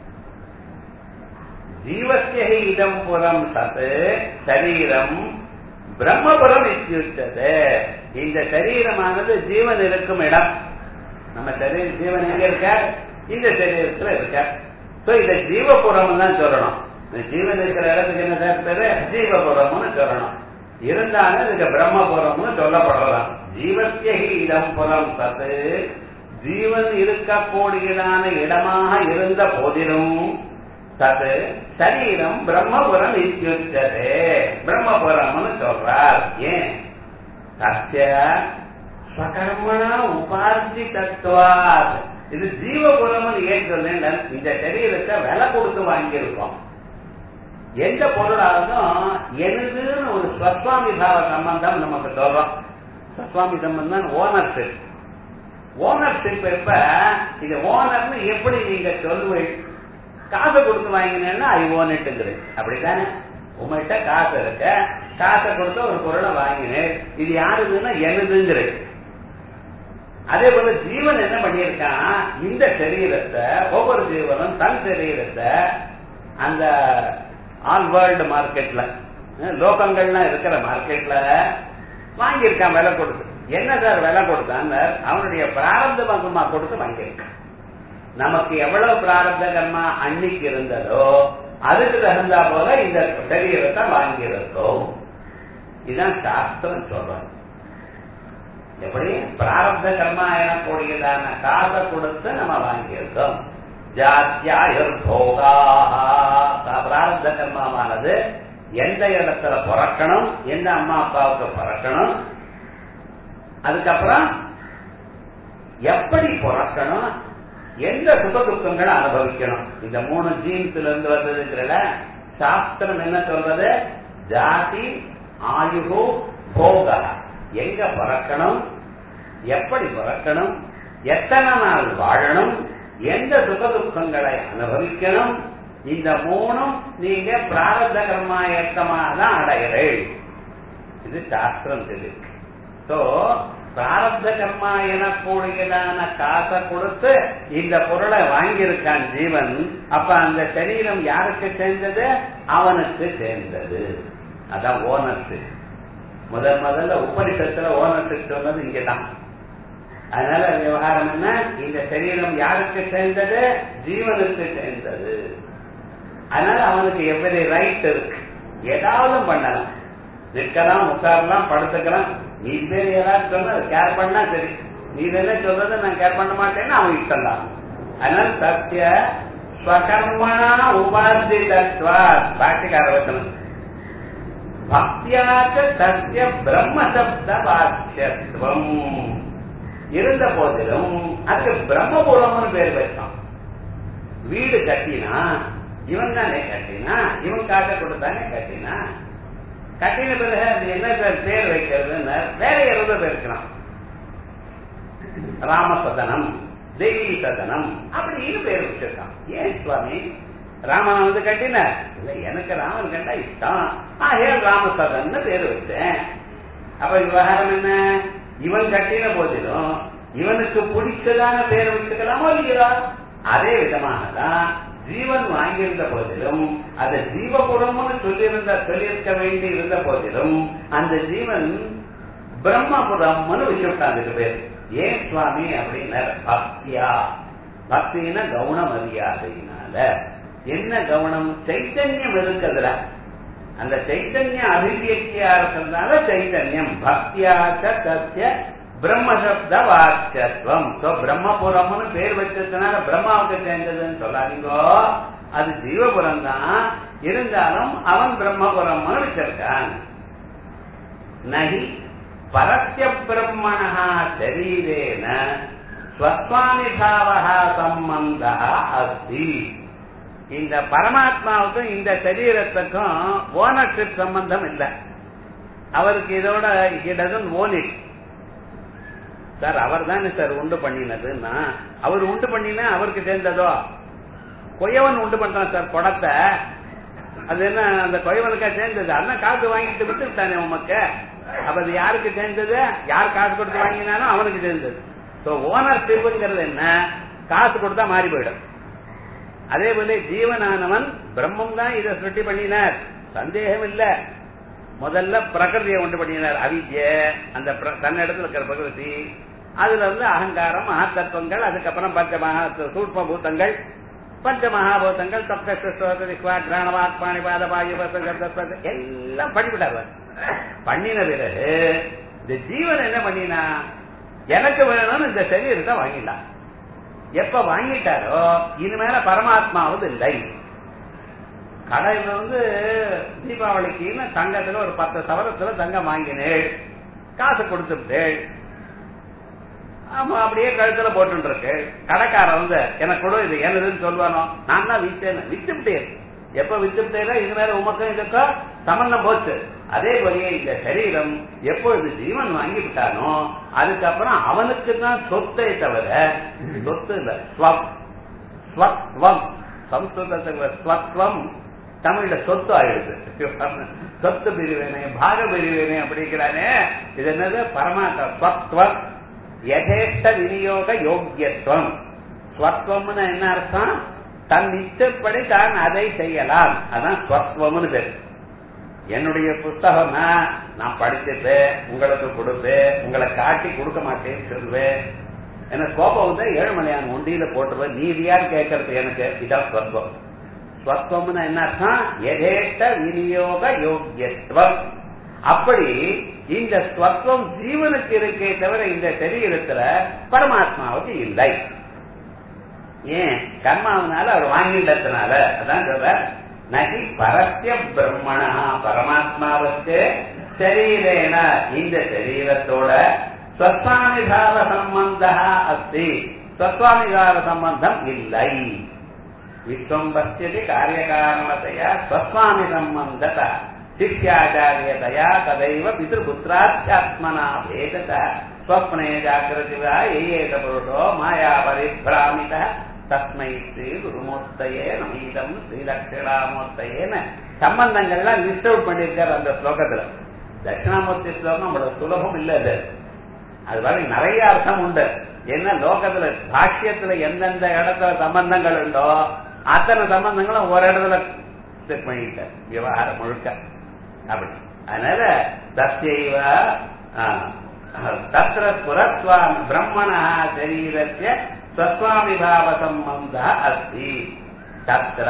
ஜீவசிய இதம் புறம் சத் சரீரம் பிரம்மபுரம் இத்தியுச்சது இந்த சரீரமானது ஜீவன் இருக்கும் இடம் நம்ம சரீர ஜீவன் எங்க இருக்க இந்த சரீரத்துல இருக்க சோ இத ஜீவபுரம் தான் சொல்லணும் இந்த ஜீவன் இருக்கிற இடத்துக்கு என்ன சார் பேரு ஜீவபுரம்னு சொல்லணும் இருந்தாலும் இதுக்கு பிரம்மபுரம்னு சொல்லப்படலாம் ஜீவசிய இதம் புறம் சத்து ஜீவன் இருக்கக்கூடியதான இடமாக இருந்த போதிலும் தது சரீரம் பிரம்மபுரம் இத்தியுச்சதே பிரம்மபுரம்னு சொல்றார் ஏன் சத்திய ஸ்வகர்மணா உபார்ஜி தத்துவாத் இது ஜீவபுரம்னு ஏன் சொல்லேன் இந்த சரீரத்தை விலை கொடுத்து வாங்கியிருக்கோம் எந்த பொருளாலும் எனதுன்னு ஒரு ஸ்வஸ்வாமி பாவ சம்பந்தம் நமக்கு சொல்றோம் ஸ்வஸ்வாமி சம்பந்தம் ஓனர்ஷிப் ஓனர்ஷிப் எப்ப இது ஓனர்னு எப்படி நீங்க சொல்லுவீங்க காசு கொடுத்து வாங்கினேன்னா ஐ ஓன் இட்டுங்கிறது அப்படித்தானே உங்கள்கிட்ட காசு இருக்க காசை கொடுத்து ஒரு பொருளை வாங்கினேன் இது யாருதுன்னா எனதுங்கிறது அதே போல ஜீவன் என்ன பண்ணியிருக்கான் இந்த சரீரத்தை ஒவ்வொரு ஜீவனும் தன் சரீரத்தை அந்த ஆல் வேர்ல்டு மார்க்கெட்ல அஹ், லோகங்கள்லாம் இருக்கிற மார்க்கெட்ல வாங்கியிருக்கான் விலை கொடுத்து என்ன சார் விலை கொடுத்தான் அவனுடைய பிராரப்த பங்கமா கொடுத்து வாங்கியிருக்கான் நமக்கு எவ்வளவு பிராரப்த கர்மா அன்னைக்கு இருந்ததோ அதுக்கு தகுந்தா போல இந்த சரீரத்தை வாங்கியிருக்கோம் இதுதான் சாஸ்திரம் சொல்றோம் எப்படி பிராரப்த கர்மா எனக்கூடியதான காசை கொடுத்து நம்ம வாங்கியிருக்கோம் ஜாத்தியாயுர் போகா பிராரப்த கர்மாவானது எந்த இடத்துல பிறக்கணும் எந்த அம்மா அப்பாவுக்கு பிறக்கணும் அதுக்கப்புறம் எப்படி பிறக்கணும் எந்த சுக துக்கங்களை அனுபவிக்கணும் இந்த மூணு ஜீன்ஸ்ல இருந்து வந்ததுங்கிறல சாஸ்திரம் என்ன சொல்றது ஜாதி ஆயுகு போக எங்க பிறக்கணும் எப்படி பிறக்கணும் எத்தனை நாள் வாழணும் எந்த சுக துக்கங்களை அனுபவிக்கணும் இந்த மூணும் நீங்க பிராரத கர்மா ஏக்கமா தான் அடைகிறேள் இது சாஸ்திரம் சொல்லிருக்கு சோ பிராரப்த கர்மா எனக்கூடியதான காசை கொடுத்து இந்த பொருளை வாங்கியிருக்கான் ஜீவன் அப்ப அந்த சரீரம் யாருக்கு சேர்ந்தது அவனுக்கு சேர்ந்தது அதான் ஓனர்ஷிப் முதல் முதல்ல உபனிஷத்துல ஓனர்ஷிப் சொன்னது இங்கதான் அதனால விவகாரம் என்ன இந்த சரீரம் யாருக்கு சேர்ந்தது ஜீவனுக்கு சேர்ந்தது அதனால அவனுக்கு எவ்வளவு ரைட் இருக்கு ஏதாவது பண்ணலாம் நிற்கலாம் உட்காரலாம் படுத்துக்கலாம் நீ பேர் ஏதாவது சொன்னா கேர் பண்ணா சரி நீ என்ன சொல்றது நான் கேர் பண்ண மாட்டேன்னு அவன் இஷ்டம் தான் அதனால சத்திய ஸ்வகர்மணா உபாதி தத்வா பாட்டிக்கார வச்சனம் பக்தியாக சத்திய பிரம்மசப்த வாக்கியத்துவம் இருந்த போதிலும் அதுக்கு பிரம்மபுரம்னு பேர் வச்சான் வீடு கட்டினா இவன் தானே கட்டினா இவன் காட்ட கொடுத்தானே கட்டினா கட்டின பிறகு அது என்ன பேர் பேர் வைக்கிறதுன்னு வேற எவ்வளவு பேர் இருக்கலாம் ராமசதனம் தேவி சதனம் அப்படின்னு பேர் வச்சிருக்கான் ஏன் சுவாமி ராமன் வந்து கட்டின இல்ல எனக்கு ராமன் கண்டா இஷ்டம் ஆஹே ராமசதன்னு பேர் வச்சேன் அப்ப விவகாரம் என்ன இவன் கட்டின போதிலும் இவனுக்கு பிடிச்சதான பேர் வச்சுக்கலாமோ இல்லையா அதே விதமாக தான் ஜீவன் வாங்கியிருந்த போதிலும் அது ஜீவபுரம்னு சொல்லியிருந்த சொல்லியிருக்க வேண்டி இருந்த போதிலும் அந்த ஜீவன் பிரம்மபுரம்னு வச்சுட்டான் அதுக்கு பேர் ஏன் சுவாமி அப்படின்னா பக்தியா பக்தினா கவுன மரியாதையினால என்ன கவனம் சைத்தன்யம் இருக்குதுல அந்த சைத்தன்ய அபிவியக்தியா இருக்கிறதுனால சைத்தன்யம் பக்தியாச்ச சத்திய பிரம்மசப்த வாக்கியத்துவம் சோ பிரம்மபுரம்னு பேர் வச்சதுனால பிரம்மாவுக்கு சேர்ந்ததுன்னு சொல்லாதீங்கோ அது ஜீவபுரம் தான் இருந்தாலும் அவன் பிரம்மபுரம்னு வச்சிருக்கான் நகி பரஸ்ய பிரம்மணா சரீரேன ஸ்வஸ்வானிபாவா சம்பந்த அஸ்தி இந்த பரமாத்மாவுக்கும் இந்த சரீரத்துக்கும் ஓனர்ஷிப் சம்பந்தம் இல்லை அவருக்கு இதோட இடதும் ஓனிட் சார் அவர் தானே சார் உண்டு பண்ணினதுன்னா அவர் உண்டு பண்ணினா அவருக்கு சேர்ந்ததோ கொயவன் உண்டு பண்றான் சார் குடத்தை அது என்ன அந்த கொயவனுக்கா சேர்ந்தது அண்ணன் காசு வாங்கிட்டு விட்டுட்டானே உமக்கு அப்ப அது யாருக்கு சேர்ந்தது யார் காசு கொடுத்து வாங்கினாலும் அவனுக்கு சேர்ந்தது சோ ஓனர்ஷிப்ங்கிறது என்ன காசு கொடுத்தா மாறி போயிடும் அதே போல ஜீவனானவன் பிரம்மம் தான் இதை சுட்டி பண்ணினார் சந்தேகம் இல்ல முதல்ல பிரகிருதியை உண்டு பண்ணினார் அவித்ய அந்த பிர- தன்னிடத்துல இருக்கிற பிரகிருதி அதுல இருந்து அகங்காரம் மகத்தத்துவங்கள் அதுக்கப்புறம் பஞ்ச மகா சூட்ம பூதங்கள் பஞ்ச மகாபூதங்கள் தப்திராணவாத் பாணிபாத வாயு வசங்க எல்லாம் பண்ணிவிட்டார் அவர். பண்ணின பிறகு இந்த ஜீவன் என்ன பண்ணினா எனக்கு வேணும்னு இந்த சரீரத்தை வாங்கிட்டான் எப்ப வாங்கிட்டாரோ இனிமேல பரமாத்மாவது இல்லை கடையில வந்து தீபாவளிக்குன்னு தங்கத்துல ஒரு பத்து சவரத்துல தங்கம் வாங்கினேள் காசு கொடுத்துட்டேள் ஆமா அப்படியே கழுத்துல போட்டு இருக்கு கடைக்காரன் வந்து எனக்கு கூட இது என்னதுன்னு சொல்லுவானோ நான் தான் வித்தேன் வித்துட்டேன் எப்ப வித்துட்டேனோ இது மேல உமக்கும் இதுக்கும் சம்பந்தம் போச்சு அதே போலயே இந்த சரீரம் எப்பொழுது ஜீவன் வாங்கி விட்டானோ அதுக்கப்புறம் அவனுக்கு தான் சொத்தை தவிர சொத்து இல்ல ஸ்வம் ஸ்வத்வம் சம்ஸ்கிருதத்துல ஸ்வத்வம் தமிழ்ல சொத்து ஆயிடுது சொத்து பிரிவேனே பாக பிரிவேனே அப்படிங்கிறானே இது என்னது பரமாத்மா ஸ்வத்வம் யதேஷ்ட விநியோக யோக்கியத்துவம் ஸ்வத்வம்னு என்ன அர்த்தம் தன் இஷ்டப்படி தான் அதை செய்யலாம் அதான் ஸ்வத்வம்னு பேர் என்னுடைய புஸ்தகம்னா நான் படிச்சுப்பேன் உங்களுக்கு கொடுப்பேன் உங்களை காட்டி கொடுக்க மாட்டேன்னு சொல்லுவேன் எனக்கு கோபம் வந்து ஏழுமலையான் ஒண்டியில போட்டுருவேன் நீ யார் கேட்கறது எனக்கு இதான் ஸ்வத்வம் ஸ்வத்வம்னு என்ன அர்த்தம் எதேஷ்ட விநியோக யோக்கியத்துவம் அப்படி இந்த ஸ்வத்வம் ஜீவனுக்கு இருக்கே தவிர இந்த சரீரத்துல பரமாத்மாவுக்கு இல்லை ஏன் கர்மாவனால அவர் வாங்கிட்டதுனால அதான் சொல்ற நகி பரஸ்ய பிரம்மணா பரமாத்மாவுக்கு சரீரேன இந்த சரீரத்தோட ஸ்வஸ்வாமிபாவ சம்பந்த அஸ்தி ஸ்வஸ்வாமிபாவ சம்பந்தம் இல்லை விஸ்வம் பசியதி காரியகாரணத்தையா ஸ்வஸ்வாமி சம்பந்தத சிஷ்யாச்சாரியதையா ததைவ பிதృபுத்திராத்மனா பேதத ஸ்வப்னே ஜாகிரதிவா ஏயேத புருஷோ மாயா பரிபிராமித தஸ்மை ஸ்ரீ குருமூர்த்தையே நமீதம் ஸ்ரீலட்சணாமூர்த்தையேன்னு சம்பந்தங்கள்லாம் லிஸ்ட் அவுட் பண்ணியிருக்காரு அந்த ஸ்லோகத்துல தட்சிணாமூர்த்தி ஸ்லோகம் அவ்வளவு சுலபம் இல்ல அது அது மாதிரி நிறைய அர்த்தம் உண்டு என்ன லோகத்துல பாஷ்யத்துல எந்தெந்த இடத்துல சம்பந்தங்கள் உண்டோ அத்தனை சம்பந்தங்களும் ஒரு இடத்துல செட் பண்ணிட்டார் விவகாரம் முழுக்க அப்படி அதனால தஸ்யைவ தத்திர புரஸ்வாமி பிரம்மணா சரீரஸ்ய ஸ்வஸ்வாமிபாவ சம்பந்த அஸ்தி தத்திர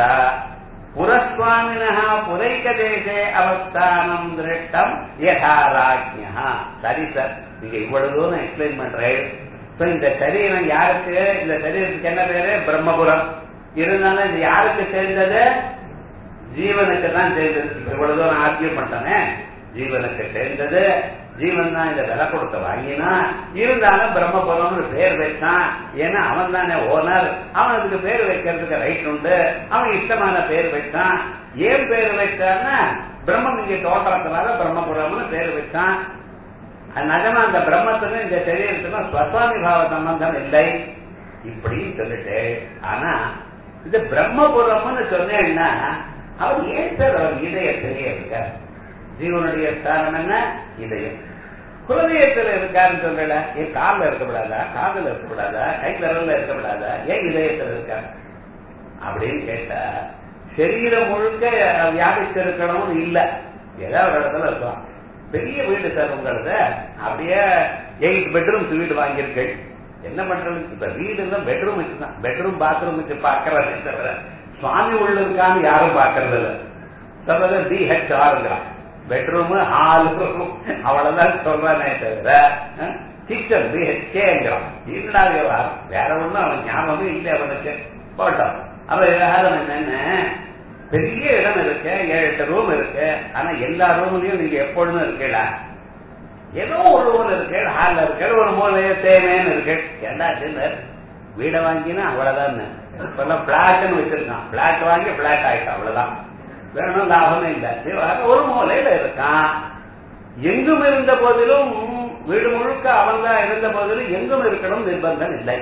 புரஸ்வாமின புரைக்கதேசே அவஸ்தானம் திருஷ்டம் யதா ராஜ்யா சரி சார் நீங்க இவ்வளவு தூரம் எக்ஸ்பிளைன் பண்றேன் So, இந்த சரீரம் யாருக்கு இந்த சரீரத்துக்கு என்ன பேரு பிரம்மபுரம் இருந்தாலும் இது யாருக்கு சேர்ந்தது ஜீவனுக்கு தான் சேர்ந்தது இவ்வளவு தூரம் ஆர்கியம் பண்ணனே ஜீவனுக்கு சேர்ந்தது ஜீவன் தான் இந்த விலை கொடுத்த வாங்கினா இருந்தாலும் பிரம்மபுரம்னு பேர் வச்சான் ஏன்னா அவன் தானே ஓனர் அவனுக்கு பேர் வைக்கிறதுக்கு ரைட் உண்டு அவன் இஷ்டமான பேர் வச்சான் ஏன் பேர் வச்சான்னா பிரம்மம் இங்க தோற்றத்தினால பிரம்மபுரம்னு பேர் வச்சான் அது நிஜமா அந்த பிரம்மத்துக்கும் இந்த சரீரத்துக்கும் ஸ்வஸ்வாமி பாவ சம்பந்தம் இல்லை இப்படின்னு சொல்லிட்டு ஆனா இது பிரம்மபுரம்னு சொன்னேன்னா அவர் ஏன் சார் அவர் இதயத்திலேயே இருக்கார் ஜீவனுடைய ஸ்தானம் என்ன இதயம் குலதயத்துல இருக்காருன்னு சொல்லல ஏன் காலில் இருக்கக்கூடாதா காதல இருக்கக்கூடாதா கை விரல்ல இருக்கக்கூடாதா ஏன் இதயத்துல இருக்காரு அப்படின்னு கேட்டா சரீரம் முழுக்க வியாபிச்சிருக்கணும்னு இல்ல ஏதாவது ஒரு இடத்துல இருக்கலாம் பெரிய வீடு சார் உங்களது அப்படியே எயிட் பெட்ரூம்ஸ் வீடு வாங்கியிருக்கேன் என்ன பண்றது இப்ப வீடு தான் பெட்ரூம் வச்சுதான் பெட்ரூம் பாத்ரூம் வச்சு பாக்குறதே தவிர சுவாமி உள்ள இருக்கான்னு யாரும் பாக்குறது இல்ல சொல்றது டி ஹெச் ஆறுங்கிறான் பெட்ரூம் ஹால் அவ்வளவுதான் சொல்றானே தவிர கிச்சன் டி ஹெச்கேங்கிறான் என்னடா விவகாரம் வேற ஒண்ணும் அவன் ஞாபகமே இல்லை அவனுக்கு போட்டோம் அவன் விவகாரம் என்னன்னு பெரிய இடம் இருக்கு ஏழு எட்டு ரூம் இருக்கு ஆனா எல்லா ரூம்லயும் நீங்க எப்பொழுதும் இருக்கல ஏதோ ஒரு ரூம் இருக்கு ஹால்ல இருக்கு ஒரு மூலைய தேவைன்னு இருக்கு ஏண்டா சின்னர் வீடை வாங்கினா அவ்வளவுதான் இப்பெல்லாம் பிளாட்னு வச்சிருக்கான் பிளாட் வாங்கி பிளாட் ஆயிட்டான் அவ்வளவுதான் வேணும் லாபமே இல்ல ஒரு மூலையில இருக்கான் எங்கும் இருந்த போதிலும் வீடு முழுக்க அவன் தான் இருந்த போதிலும் எங்கும் இருக்கணும் நிர்பந்தம் இல்லை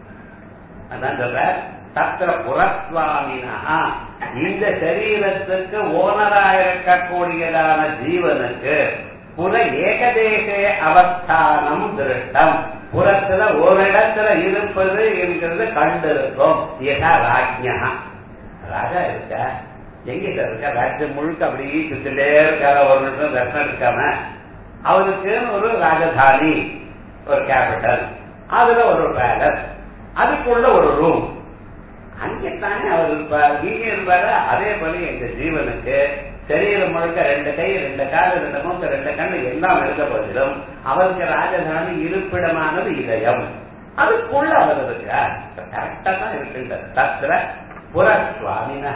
அதான் சொல்ற தத்திர புறஸ்வாமினா இந்த சரீரத்துக்கு ஓனரா இருக்கக்கூடியதான ஜீவனுக்கு புற ஏகதேசே அவஸ்தானம் திருஷ்டம் புறத்துல ஒரு இடத்துல இருப்பது என்கிறது கண்டிருக்கும் ஏதா ராஜ்யா ராஜா இருக்க எங்க சார் இருக்க ராஜ்யம் முழுக்க அப்படியே சுத்திட்டே இருக்கார ஒரு நிமிஷம் தர்ஷனம் இருக்காம அவருக்கு ஒரு ராஜதானி ஒரு கேபிட்டல் அதுல ஒரு பேலஸ் அதுக்குள்ள ஒரு ரூம் அங்கேத்தானே அவர் இருப்பார் இங்க இருப்பாரு அதே போல எங்க ஜீவனுக்கு சரீரம் முழுக்க ரெண்டு கை ரெண்டு கால் ரெண்டு மூக்கு ரெண்டு கண்ணு எல்லாம் இருந்த போதிலும் அவருக்கு ராஜதானி இருப்பிடமானது இதயம் அதுக்குள்ள அவர் இருக்கார் கரெக்டா தான் இருக்கின்ற தத்திர புறஸ்வாமினா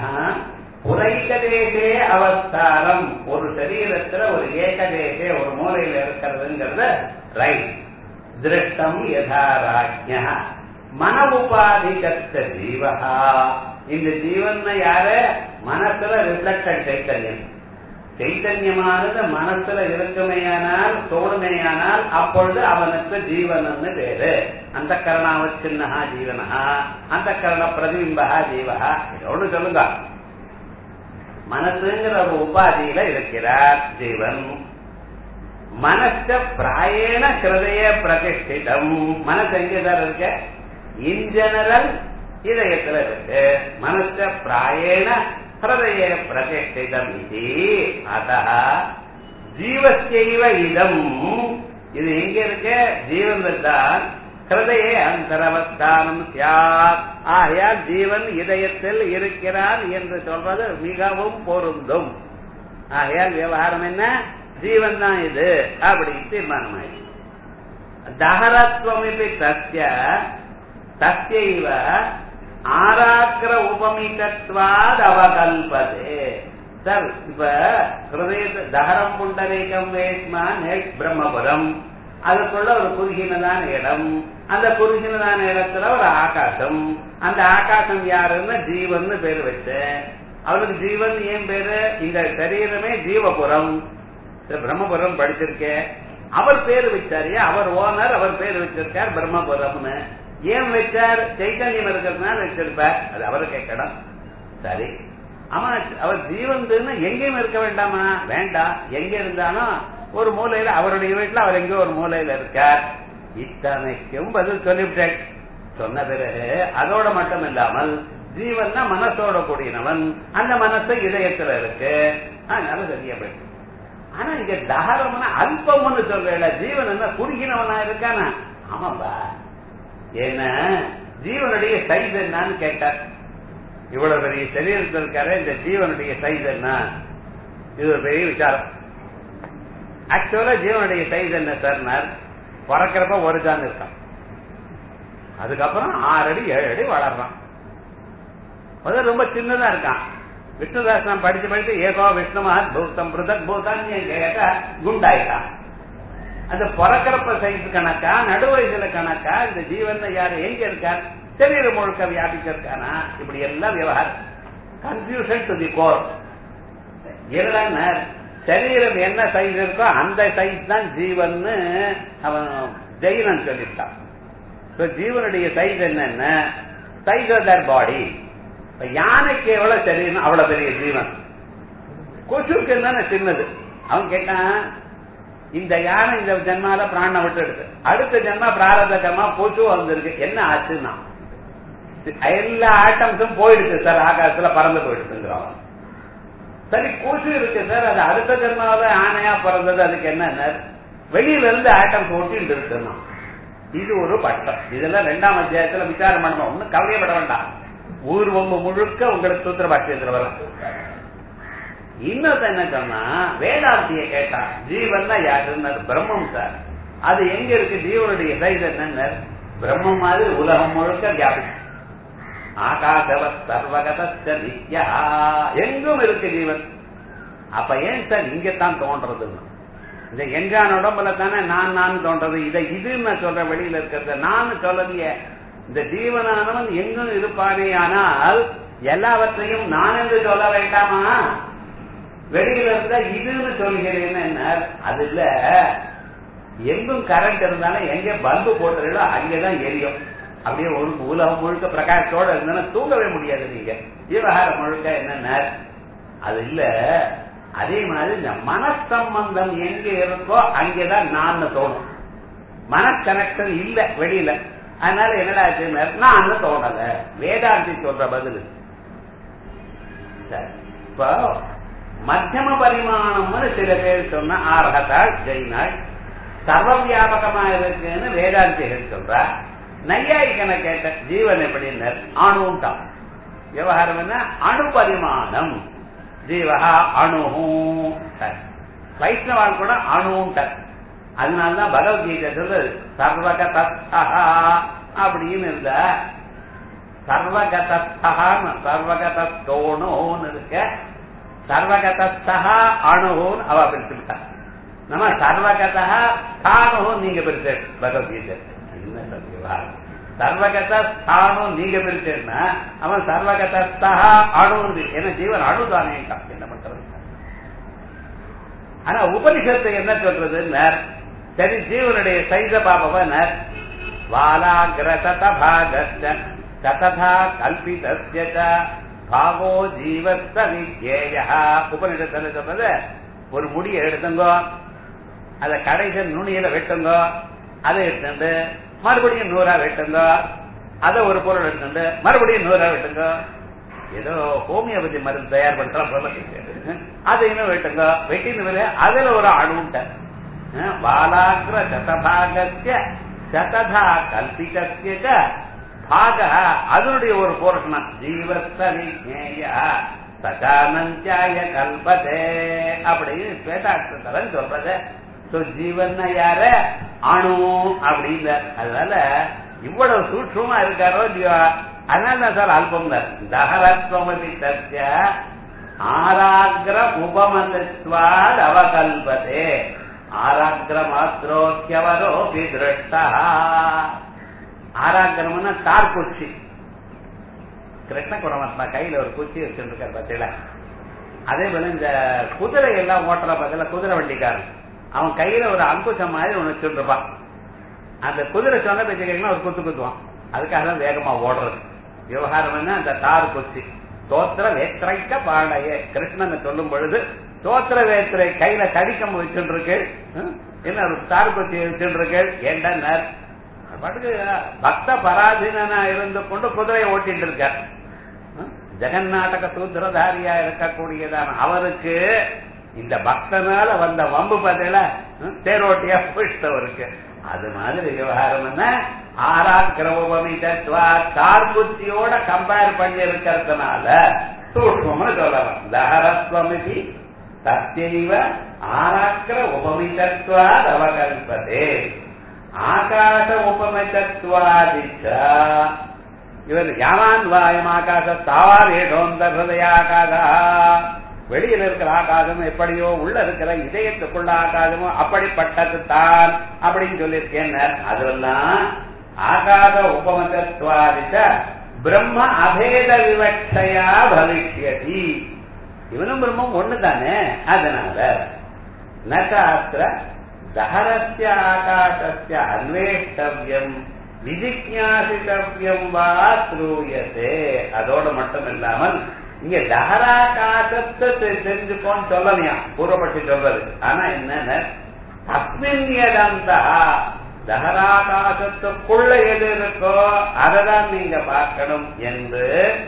புரைக்கதேசே அவஸ்தானம் ஒரு சரீரத்துல ஒரு ஏகதேசே ஒரு மூலையில இருக்கிறதுங்கிறது ரைட் திருஷ்டம் யதா ராஜ்யா மன உபாதிகத்த ஜீவகா இந்த ஜீவன் யாரு மனசுல ரிஃப்ளக்டட் சைத்தன்யம் சைத்தன்யமானது மனசுல இருக்குமேயானால் தோணுமேயானால் அப்பொழுது அவனுக்கு ஜீவனன்னு பேரு அந்த கரணாவச்சின்னஹா ஜீவனஹா அந்த கரண பிரதிபிம்பா ஜீவகா இதோடு சொல்லுங்க மனசுங்கிற ஒரு உபாதியில இருக்கிறார் ஜீவன் மனச பிராயண ஹிருதய பிரதிஷ்டிதம் மனசு எங்க சார் இருக்க இன் ஜெனரல் இதயத்துல இருக்கு மனச பிராயண ஹிருதய பிரதிஷ்டிதம் இது அத ஜீவஸ்யைவ இதம் இது எங்க இருக்கு ஜீவன் தான் ஹிருதய அந்தரவஸ்தானம் சியாத் ஆகையால் ஜீவன் இதயத்தில் இருக்கிறான் என்று சொல்றது மிகவும் பொருந்தும் ஆகையால் விவகாரம் என்ன ஜீவன் தான் இது அப்படி தீர்மானமாயி தகரத்வமிபி தஸ்ய தஸ்யைவ ஆராக்கிர உபமிதத்வாத் அவகல்பதே சார் இப்ப ஹிருதய தகரம் புண்டரீகம் வேஷ்மா நேட் பிரம்மபுரம் அதுக்குள்ள ஒரு குறுகினதான இடம் அந்த குறுகினதான இடத்துல ஒரு ஆகாசம் அந்த ஆகாசம் யாருன்னு ஜீவன் பேர் வச்சேன் அவனுக்கு ஜீவன் ஏன் பேரு இந்த சரீரமே ஜீவபுரம் பிரம்மபுரம் படிச்சிருக்கேன் அவர் பேர் வச்சாரு அவர் ஓனர் அவர் பேர் வச்சிருக்கார் பிரம்மபுரம்னு ஏன் வச்சார் சைத்தன்யம் இருக்கிறதுனால வச்சிருப்பார் அது அவருக்கு இடம் சரி ஆமா அவர் ஜீவன் எங்கேயும் இருக்க வேண்டாமா வேண்டாம் எங்க இருந்தாலும் ஒரு மூலையில அவருடைய வீட்டுல அவர் எங்கேயோ ஒரு மூலையில இருக்கார் இத்தனைக்கும் பதில் சொல்லிவிட்டேன் சொன்ன பிறகு அதோட மட்டும் இல்லாமல் ஜீவன் மனசோட கூடியவன் அந்த மனசு இதயத்துல இருக்கு அதனால சரியா போயிட்டு ஆனா இங்க தகரம்னா அல்பம்னு சொல்ற ஜீவன் என்ன குறுகினவனா இருக்கானா ஆமாப்பா என்ன ஜீவனுடைய சைஸ் என்னன்னு கேட்டார் இவ்வளவு பெரிய சரீரத்தில் இருக்காரு இந்த ஜீவனுடைய சைஸ் என்ன இது ஒரு பெரிய விசாரம் ஆக்சுவலா ஜீவனுடைய சைஸ் என்ன சார் பிறக்கிறப்ப ஒரு ஜான் இருக்கான் அதுக்கப்புறம் ஆறு அடி ஏழு அடி வளர்றான் முதல்ல ரொம்ப சின்னதா இருக்கான் விஷ்ணுதாசனம் படிச்சு படிச்சு ஏகோ விஷ்ணுமா பூத்தம் பிருதக் பூதான் கேட்டா குண்டாயிட்டான் அந்த பிறக்கிறப்ப சைஸ் கணக்கா நடுவயசுல கணக்கா இந்த ஜீவன் யாரு எங்க இருக்கார் சரீரம் முழுக்க வியாபிச்சிருக்கானா இப்படி எல்லாம் விவகாரம் கன்ஃபியூஷன் டு தி கோர் இல்லைன்னா சரீரம் என்ன சைஸ் இருக்கோ அந்த சைஸ் தான் ஜீவன் அவன் ஜெயினன் சொல்லிட்டான் ஜீவனுடைய சைஸ் என்னென்ன சைஸ் ஆஃப் தர் பாடி யானைக்கு எவ்வளவு சரீரம் அவ்வளவு பெரிய ஜீவன் கொசுக்கு தானே சின்னது அவன் கேட்டான் இந்த யானை இந்த ஜென்மால பிராண விட்டு எடுத்து அடுத்த ஜென்மா பிராரத கர்மா கொசு வந்திருக்கு என்ன ஆச்சுன்னா எல்லா ஆட்டம்ஸும் போயிடுச்சு சார் ஆகாசத்துல பறந்து போயிடுச்சுங்கிறான் சரி கொசு இருக்கு சார் அது அடுத்த ஜென்மாவில ஆணையா பிறந்தது அதுக்கு என்ன வெளியில இருந்து ஆட்டம்ஸ் ஒட்டிட்டு இருக்குன்னா இது ஒரு பட்டம் இதெல்லாம் ரெண்டாம் அத்தியாயத்துல விசாரம் பண்ணணும் ஒன்னும் கவலையப்பட வேண்டாம் ஊர்வம் முழுக்க உங்களுக்கு சூத்திர பாஷ்யத்துல வரும் இன்னொருத்த என்ன சொன்னா வேதாந்திய கேட்டா ஜீவன் யாருன்னு பிரம்மம் சார் அது எங்க இருக்கு ஜீவனுடைய சைஸ் என்ன பிரம்மம் மாதிரி உலகம் முழுக்க வியாபிக்கும் ஆகாசவ சர்வகத நித்யா எங்கும் இருக்கு ஜீவன் அப்ப ஏன் சார் இங்கத்தான் தோன்றதுன்னு இந்த எங்கான உடம்புல தானே நான் நான் தோன்றது இதை இதுன்னு நான் சொல்றேன் வெளியில இருக்கிறத நான் சொல்லலையே இந்த ஜீவனானவன் எங்கும் இருப்பானே ஆனால் எல்லாவற்றையும் நான் என்று சொல்ல வேண்டாமா வெளியில இருந்தா இதுன்னு சொல்கிறேன்னு என்ன அது இல்ல எங்கும் கரண்ட் இருந்தாலும் எங்க பல்பு போட்டுறீங்களோ அங்கேதான் எரியும் அப்படியே ஒரு உலகம் முழுக்க பிரகாசத்தோட இருந்தா தூங்கவே முடியாது நீங்க விவகாரம் முழுக்க என்னென்ன அது இல்ல அதே மாதிரி இந்த மனசம்பந்தம் எங்க இருக்கோ அங்கேதான் நான் தோணும் மன கனெக்ஷன் இல்ல வெளியில அதனால என்னடா நான் தோணல வேதாந்தி சொல்ற பதில் இப்போ மத்தியம பரிமாணம்னு சில பேர் சொன்ன ஆர்ஹதாள் ஜெயினாள் சர்வ வியாபகமா இருக்குன்னு வேதாந்திகள் சொல்றா நையாயிக்கனை கேட்ட ஜீவன் எப்படின்னார் அணுட்டான் விவகாரம் என்ன அணு பரிமாணம் ஜீவகா அணு வைஷ்ணவான் கூட அணுட்டார் அதனாலதான் பகவத்கீதை சொல்றது சர்வகதா அப்படின்னு இருந்த சர்வகதான்னு சர்வகதோனோன்னு இருக்க சர்வகதா அணுன்னு அவ பிரிச்சு விட்டா நம்ம சர்வகதா ஸ்தானு நீங்க பிரிச்சு பகவத்கீதை என்ன சொல்லுவா சர்வகத ஸ்தானம் நீங்க பிரிச்சேன்னா அவன் சர்வகதா அணு ஏன்னா ஜீவன் அணுதானே என்ன பண்றது ஆனா உபனிஷத்து என்ன சொல்றதுன்னு சரி ஜீவனுடைய சைத பாபவன் வாலாகிரசத பாகஸ்ய சததா கல்பிதஸ்ய பாகோ ஜீவத்த வித்யேயா உபநிடத்துல சொல்றது ஒரு முடியை எடுத்துங்கோ அத கடைசி நுனியில வெட்டுங்க அதை எடுத்துட்டு மறுபடியும் நூறா வெட்டுங்க அதை ஒரு பொருள் எடுத்துட்டு மறுபடியும் நூறா வெட்டுங்க ஏதோ ஹோமியோபதி மருந்து தயார் பண்ற போல அதை இன்னும் வெட்டுங்க வெட்டினதுல அதுல ஒரு அணுண்ட பாலாகிர சதபாகத்திய சததா கல்பிகத்திய பாக அதனுடைய ஒரு போர்ஷனம் ஜீவத்த விஜேய சகானந்தியாய கல்பதே அப்படின்னு ஸ்வேதாட்சத்தலன் சொல்றது சோ ஜீவன் யார அணு அப்படின்னு அதனால இவ்வளவு சூட்சமா இருக்காரோ இல்லையோ அதனால தான் சார் அல்பம் தான் தகரத்வமதி சத்திய ஆராகிர உபமதத்வாத் அவகல்பதே ஆராகிர மாத்திரோக்கியவரோ திருஷ்டா ஆராகிரம்னா தார் குச்சி கிருஷ்ண பரமாத்மா கையில ஒரு குச்சி வச்சுருக்காரு பார்த்தீங்களா அதே போல இந்த குதிரை எல்லாம் ஓட்டுற பதில குதிரை வண்டிக்காரன் அவன் கையில ஒரு அங்குசம் மாதிரி ஒண்ணு வச்சுருப்பான் அந்த குதிரை சொன்ன பேச்சு கேட்கலாம் ஒரு குத்து குத்துவான் அதுக்காக தான் வேகமா ஓடுறது விவகாரம் என்ன அந்த தார் குச்சி தோத்திர வேத்திரைக்க பாடைய கிருஷ்ணன் சொல்லும் பொழுது தோத்திர வேத்திரை கையில கடிக்கம் வச்சுருக்கு என்ன ஒரு தார் குச்சி வச்சுருக்கு ஏண்டா பாட்டுக்கு பக்த பராதீனா இருந்து கொண்டு குதிரையை ஓட்டிட்டு இருக்கார் ஜெகநாடக சூத்திரதாரியா இருக்கக்கூடியதான அவருக்கு இந்த பக்தனால வந்த வம்பு பதில தேரோட்டியா போயிட்டவருக்கு அது மாதிரி விவகாரம் என்ன ஆராக்கிரமமிதத்வா கார்புத்தியோட கம்பேர் பண்ணி இருக்கிறதுனால சூட்சம்னு சொல்லலாம் தஹரத்வமிதி தத்தைவ ஆராக்கிர உபமிதத்வா அவகல்பதே ஆகாச உபமிதத்வாதிச்ச இவர் யாவான் வாயம் ஆகாச தாவாரேடோந்த ஹிருதயாகாதா வெளியில இருக்கிற ஆகாசம் எப்படியோ உள்ள இருக்கிற இதயத்துக்குள்ள ஆகாசமோ அப்படிப்பட்டது தான் அப்படின்னு சொல்லியிருக்கேன் அதெல்லாம் ஆகாத உபமதத்வாதிச்ச பிரம்ம அபேத விவட்சையா பவிஷ்யதி இவனும் பிரம்மம் ஒண்ணு தானே அதனால நசாஸ்திர தஹரஸ்ய ஆகாசஸ்ய அன்வேஷ்டவியம் விஜிஜாசித்தவியம் வா ஸ்ரூயதே அதோட மட்டும் இல்லாமல் இங்க தஹராகாசத்தை தெரிஞ்சுக்கோன்னு சொல்லலையா பூர்வப்பட்டு சொல்றது ஆனா என்னன்னு தஸ்மின் யதந்தா தஹராகாசத்துக்குள்ள எது இருக்கோ அததான் நீங்க பார்க்கணும் என்று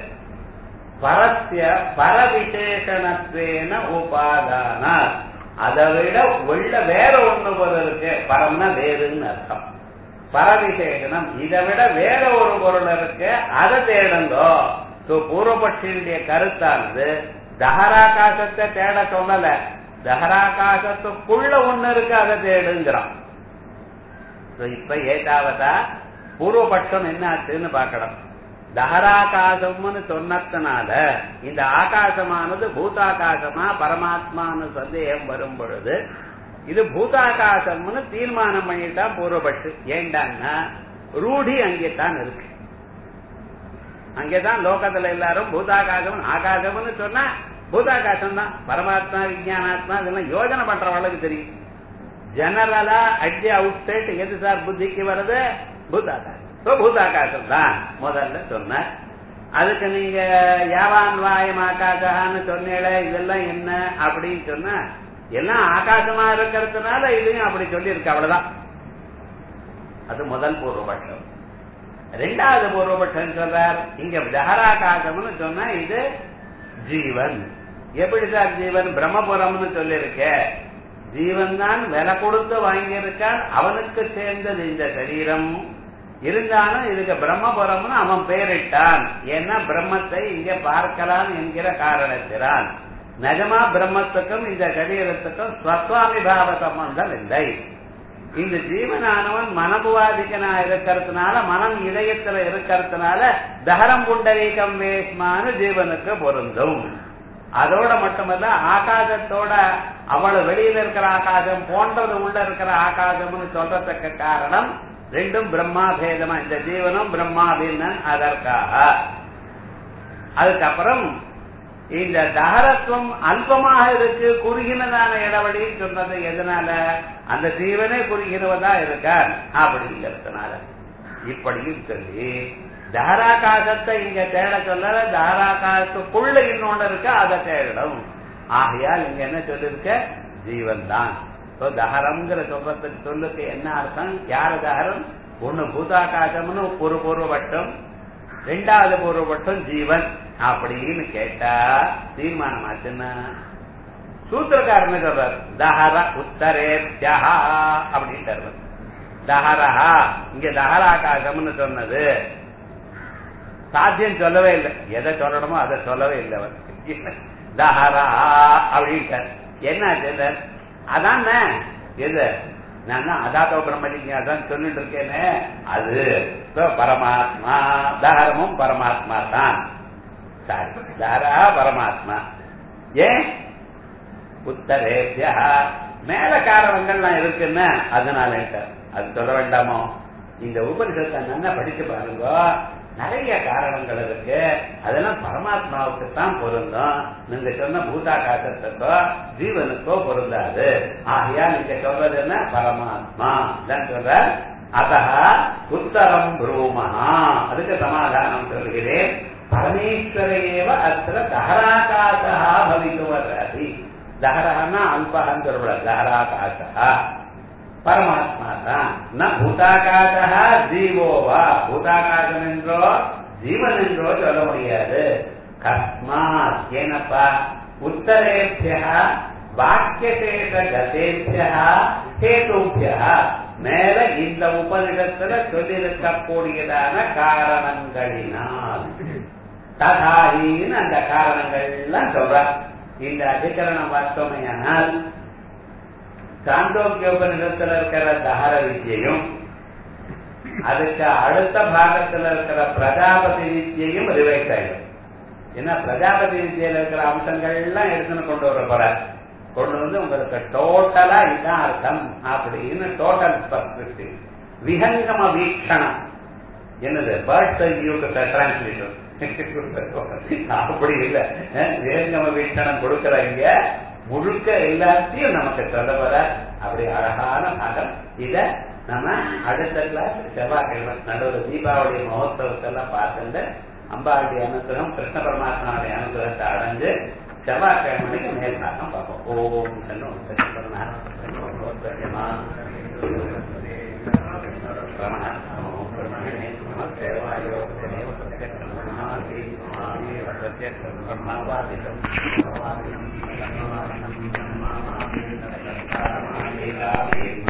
பரஸ்ய பரவிசேஷணத்வேன உபாதான அதை விட உள்ள வேற ஒண்ணு பொருள் இருக்கு பரம்னா வேறுன்னு அர்த்தம் பரவிசேஷனம் இதை விட வேற ஒரு பொருள் இருக்கு அதை தேடுங்கோ பூர்வபட்சியினுடைய கருத்தானது தஹராகாசத்தை தேட சொல்லல தஹராகாசத்துக்குள்ள ஒண்ணு இருக்கு அதை தேடுங்கிறான் இப்ப ஏதாவதா பூர்வபட்சம் என்ன ஆச்சுன்னு பாக்கணும் தஹராகாசம்னு சொன்னதுனால இந்த ஆகாசமானது பூதாகாசமா பரமாத்மான்னு சந்தேகம் வரும் பொழுது இது பூதாகாசம்னு தீர்மானம் பண்ணிட்டான் பூர்வபட்சு ஏண்டான்னா ரூಢி அங்கேதான் இருக்கு அங்கேதான் லோகத்துல எல்லாரும் பூதாகாசம் ஆகாசம்னு சொன்னா பூதாகாசம் தான் பரமாத்மா விஜயானாத்மா இதெல்லாம் யோஜனை பண்றவங்களுக்கு தெரியும் ஜெனரலா அடி அவுட் சைட் எது சார் புத்திக்கு வருது பூதாகாசம் பூதாகாசம் தான் முதல்ல சொன்ன அதுக்கு நீங்க யாவான் வாயம் ஆகாசான்னு சொன்னீங்களே இதெல்லாம் என்ன அப்படின்னு சொன்னா எல்லாம் ஆகாசமா இருக்கிறதுனால இதையும் அப்படி சொல்லியிருக்கு அவ்வளவுதான் அது முதல் பூர்வபட்சம் ரெண்டாவது பூர்வபட்சம் சொல்றார் இங்க தஹராகாசம்னு சொன்னா இது ஜீவன் எப்படி சார் ஜீவன் பிரம்மபுரம்னு சொல்லியிருக்க ஜீவன் தான் விலை கொடுத்து வாங்கியிருக்கான் அவனுக்கு சேர்ந்தது இந்த சரீரம் இருந்தாலும் இதுக்கு பிரம்மபுரம்னு அவன் பெயரிட்டான் ஏன்னா பிரம்மத்தை இங்க பார்க்கலாம் என்கிற காரணத்தினால் நிஜமா பிரம்மத்துக்கும் இந்த சரீரத்துக்கும் ஸ்வஸ்வாமி பாவ சம்பந்தம் இல்லை இந்த ஜீவனானவன் மனபுவாதிக்கனா இருக்கிறதுனால மனம் இதயத்துல இருக்கிறதுனால தகரம் புண்டரீகம் வேஷ்மானு ஜீவனுக்கு பொருந்தும் அதோட மட்டுமல்ல ஆகாசத்தோட அவ்வளவு வெளியில இருக்கிற ஆகாசம் போன்றது உள்ள இருக்கிற ஆகாசம்னு சொல்றதுக்கு காரணம் ரெண்டும் பிரம்மா பேதமா இந்த ஜீவனும் பிரம்மாபின்னன் அதற்காக அதுக்கப்புறம் இந்த தகரத்துவம் அல்பமாக இருக்கு குறுகினதான இடைவெளின்னு சொன்னது எதனால அந்த ஜீவனே குறுகினவதா இருக்கார் அப்படிங்கிறதுனால இப்படியும் சொல்லி தாராகாசத்தை இங்க தேட சொல்ல தாராகாசத்துக்குள்ள இன்னொன்னு இருக்கு அதை தேடணும் ஆகையால் இங்க என்ன சொல்லிருக்க ஜீவன் தான் தகரம்ங்கிற சொல்றதுக்கு சொல்லுக்கு என்ன அர்த்தம் யாரு தகரம் ஒண்ணு பூதாகாசம்னு ஒரு பூர்வபட்டம் ரெண்டாவது பூர்வபட்டம் ஜீவன் அப்படின்னு கேட்டா தீர்மானம் ஆச்சுன்னா சூத்திரக்காரன் சொல்றாரு தஹர உத்தரேத்யா அப்படின்னு தஹரஹா இங்க தஹராகாசம்னு சொன்னது சாத்தியம் சொல்லவே இல்லை எதை சொல்லணுமோ அதை சொல்லவே இல்லை அவர் தஹரா அப்படின்ட்டார் என்ன அதான் எது நான் அதாத்தோ பிரம்மலிங்க அதான் சொல்லிட்டு இருக்கேனே அது பரமாத்மா தஹரமும் பரமாத்மா தான் சாரி தஹரா பரமாத்மா ஏன் உத்தரேபியா மேல காரணங்கள்லாம் இருக்குன்னு அதனால அது சொல்ல வேண்டாமோ இந்த உபனிஷத்தை நல்லா படிச்சு பாருங்க நிறைய காரணங்கள் இருக்கு அதெல்லாம் பரமாத்மாவுக்கு தான் பொருந்தும் நீங்க சொன்ன பூதாகாசத்துக்கோ ஜீவனுக்கோ பொருந்தாது ஆகையா நீங்க சொல்றது என்ன பரமாத்மா தான் சொல்ற அத உத்தரம் புரூமஹா அதுக்கு சமாதானம் சொல்கிறேன் பரமேஸ்வரையேவ அத்த தஹராகாசா பவித்துவர்றாதி தஹரஹனா அல்பஹன்னு சொல்லக்கூடாது தஹராகாசா பரமாத்மா தான் ந பூதாகாசா ஜீவோவா பூதாகாசம் என்றோ ஜீவன் என்றோ சொல்ல முடியாது கஸ்மாத் ஏனப்பா உத்தரேபியா வாக்கியசேஷ கதேபியா ஹேதுபியா மேல இந்த உபனிடத்துல சொல்லியிருக்கக்கூடியதான காரணங்களினால் ததாயின்னு அந்த காரணங்கள்லாம் சொல்ற இந்த அதிகரணம் பார்த்தோமையானால் சாந்தோக்கியோபனிடத்தில் இருக்கிற தகர வித்தியையும் அதுக்கு அடுத்த பாகத்தில் இருக்கிற பிரஜாபதி வித்தியையும் ரிவைஸ் ஆயிடும் ஏன்னா பிரஜாபதி வித்தியில இருக்கிற அம்சங்கள்லாம் எடுத்துன்னு கொண்டு வர போற கொண்டு வந்து உங்களுக்கு டோட்டலா இதான் அர்த்தம் அப்படின்னு டோட்டல் பர்ஸ்பெக்டிவ் விஹங்கம வீக்ஷணம் என்னது பேர்ட்ஸ் வியூக்கு டிரான்ஸ்லேஷன் அப்படி இல்ல விஹங்கம வீக்ஷணம் கொடுக்கறவங்க முழுக்க எல்லாத்தையும் நமக்கு சொல்ல வர அப்படி அழகான பாகம் இத நம்ம அடுத்த கிளாஸ் செவ்வாய்க்கிழமை நடுவில் தீபாவளி மகோத்சவத்தெல்லாம் பார்த்துட்டு அம்பாளுடைய அனுகிரகம் கிருஷ்ண பரமாத்மாவுடைய அனுகிரகத்தை அடைஞ்சு செவ்வாய்க்கிழமைக்கு மேல் பாகம் பார்ப்போம் ஓம் பிரம்ம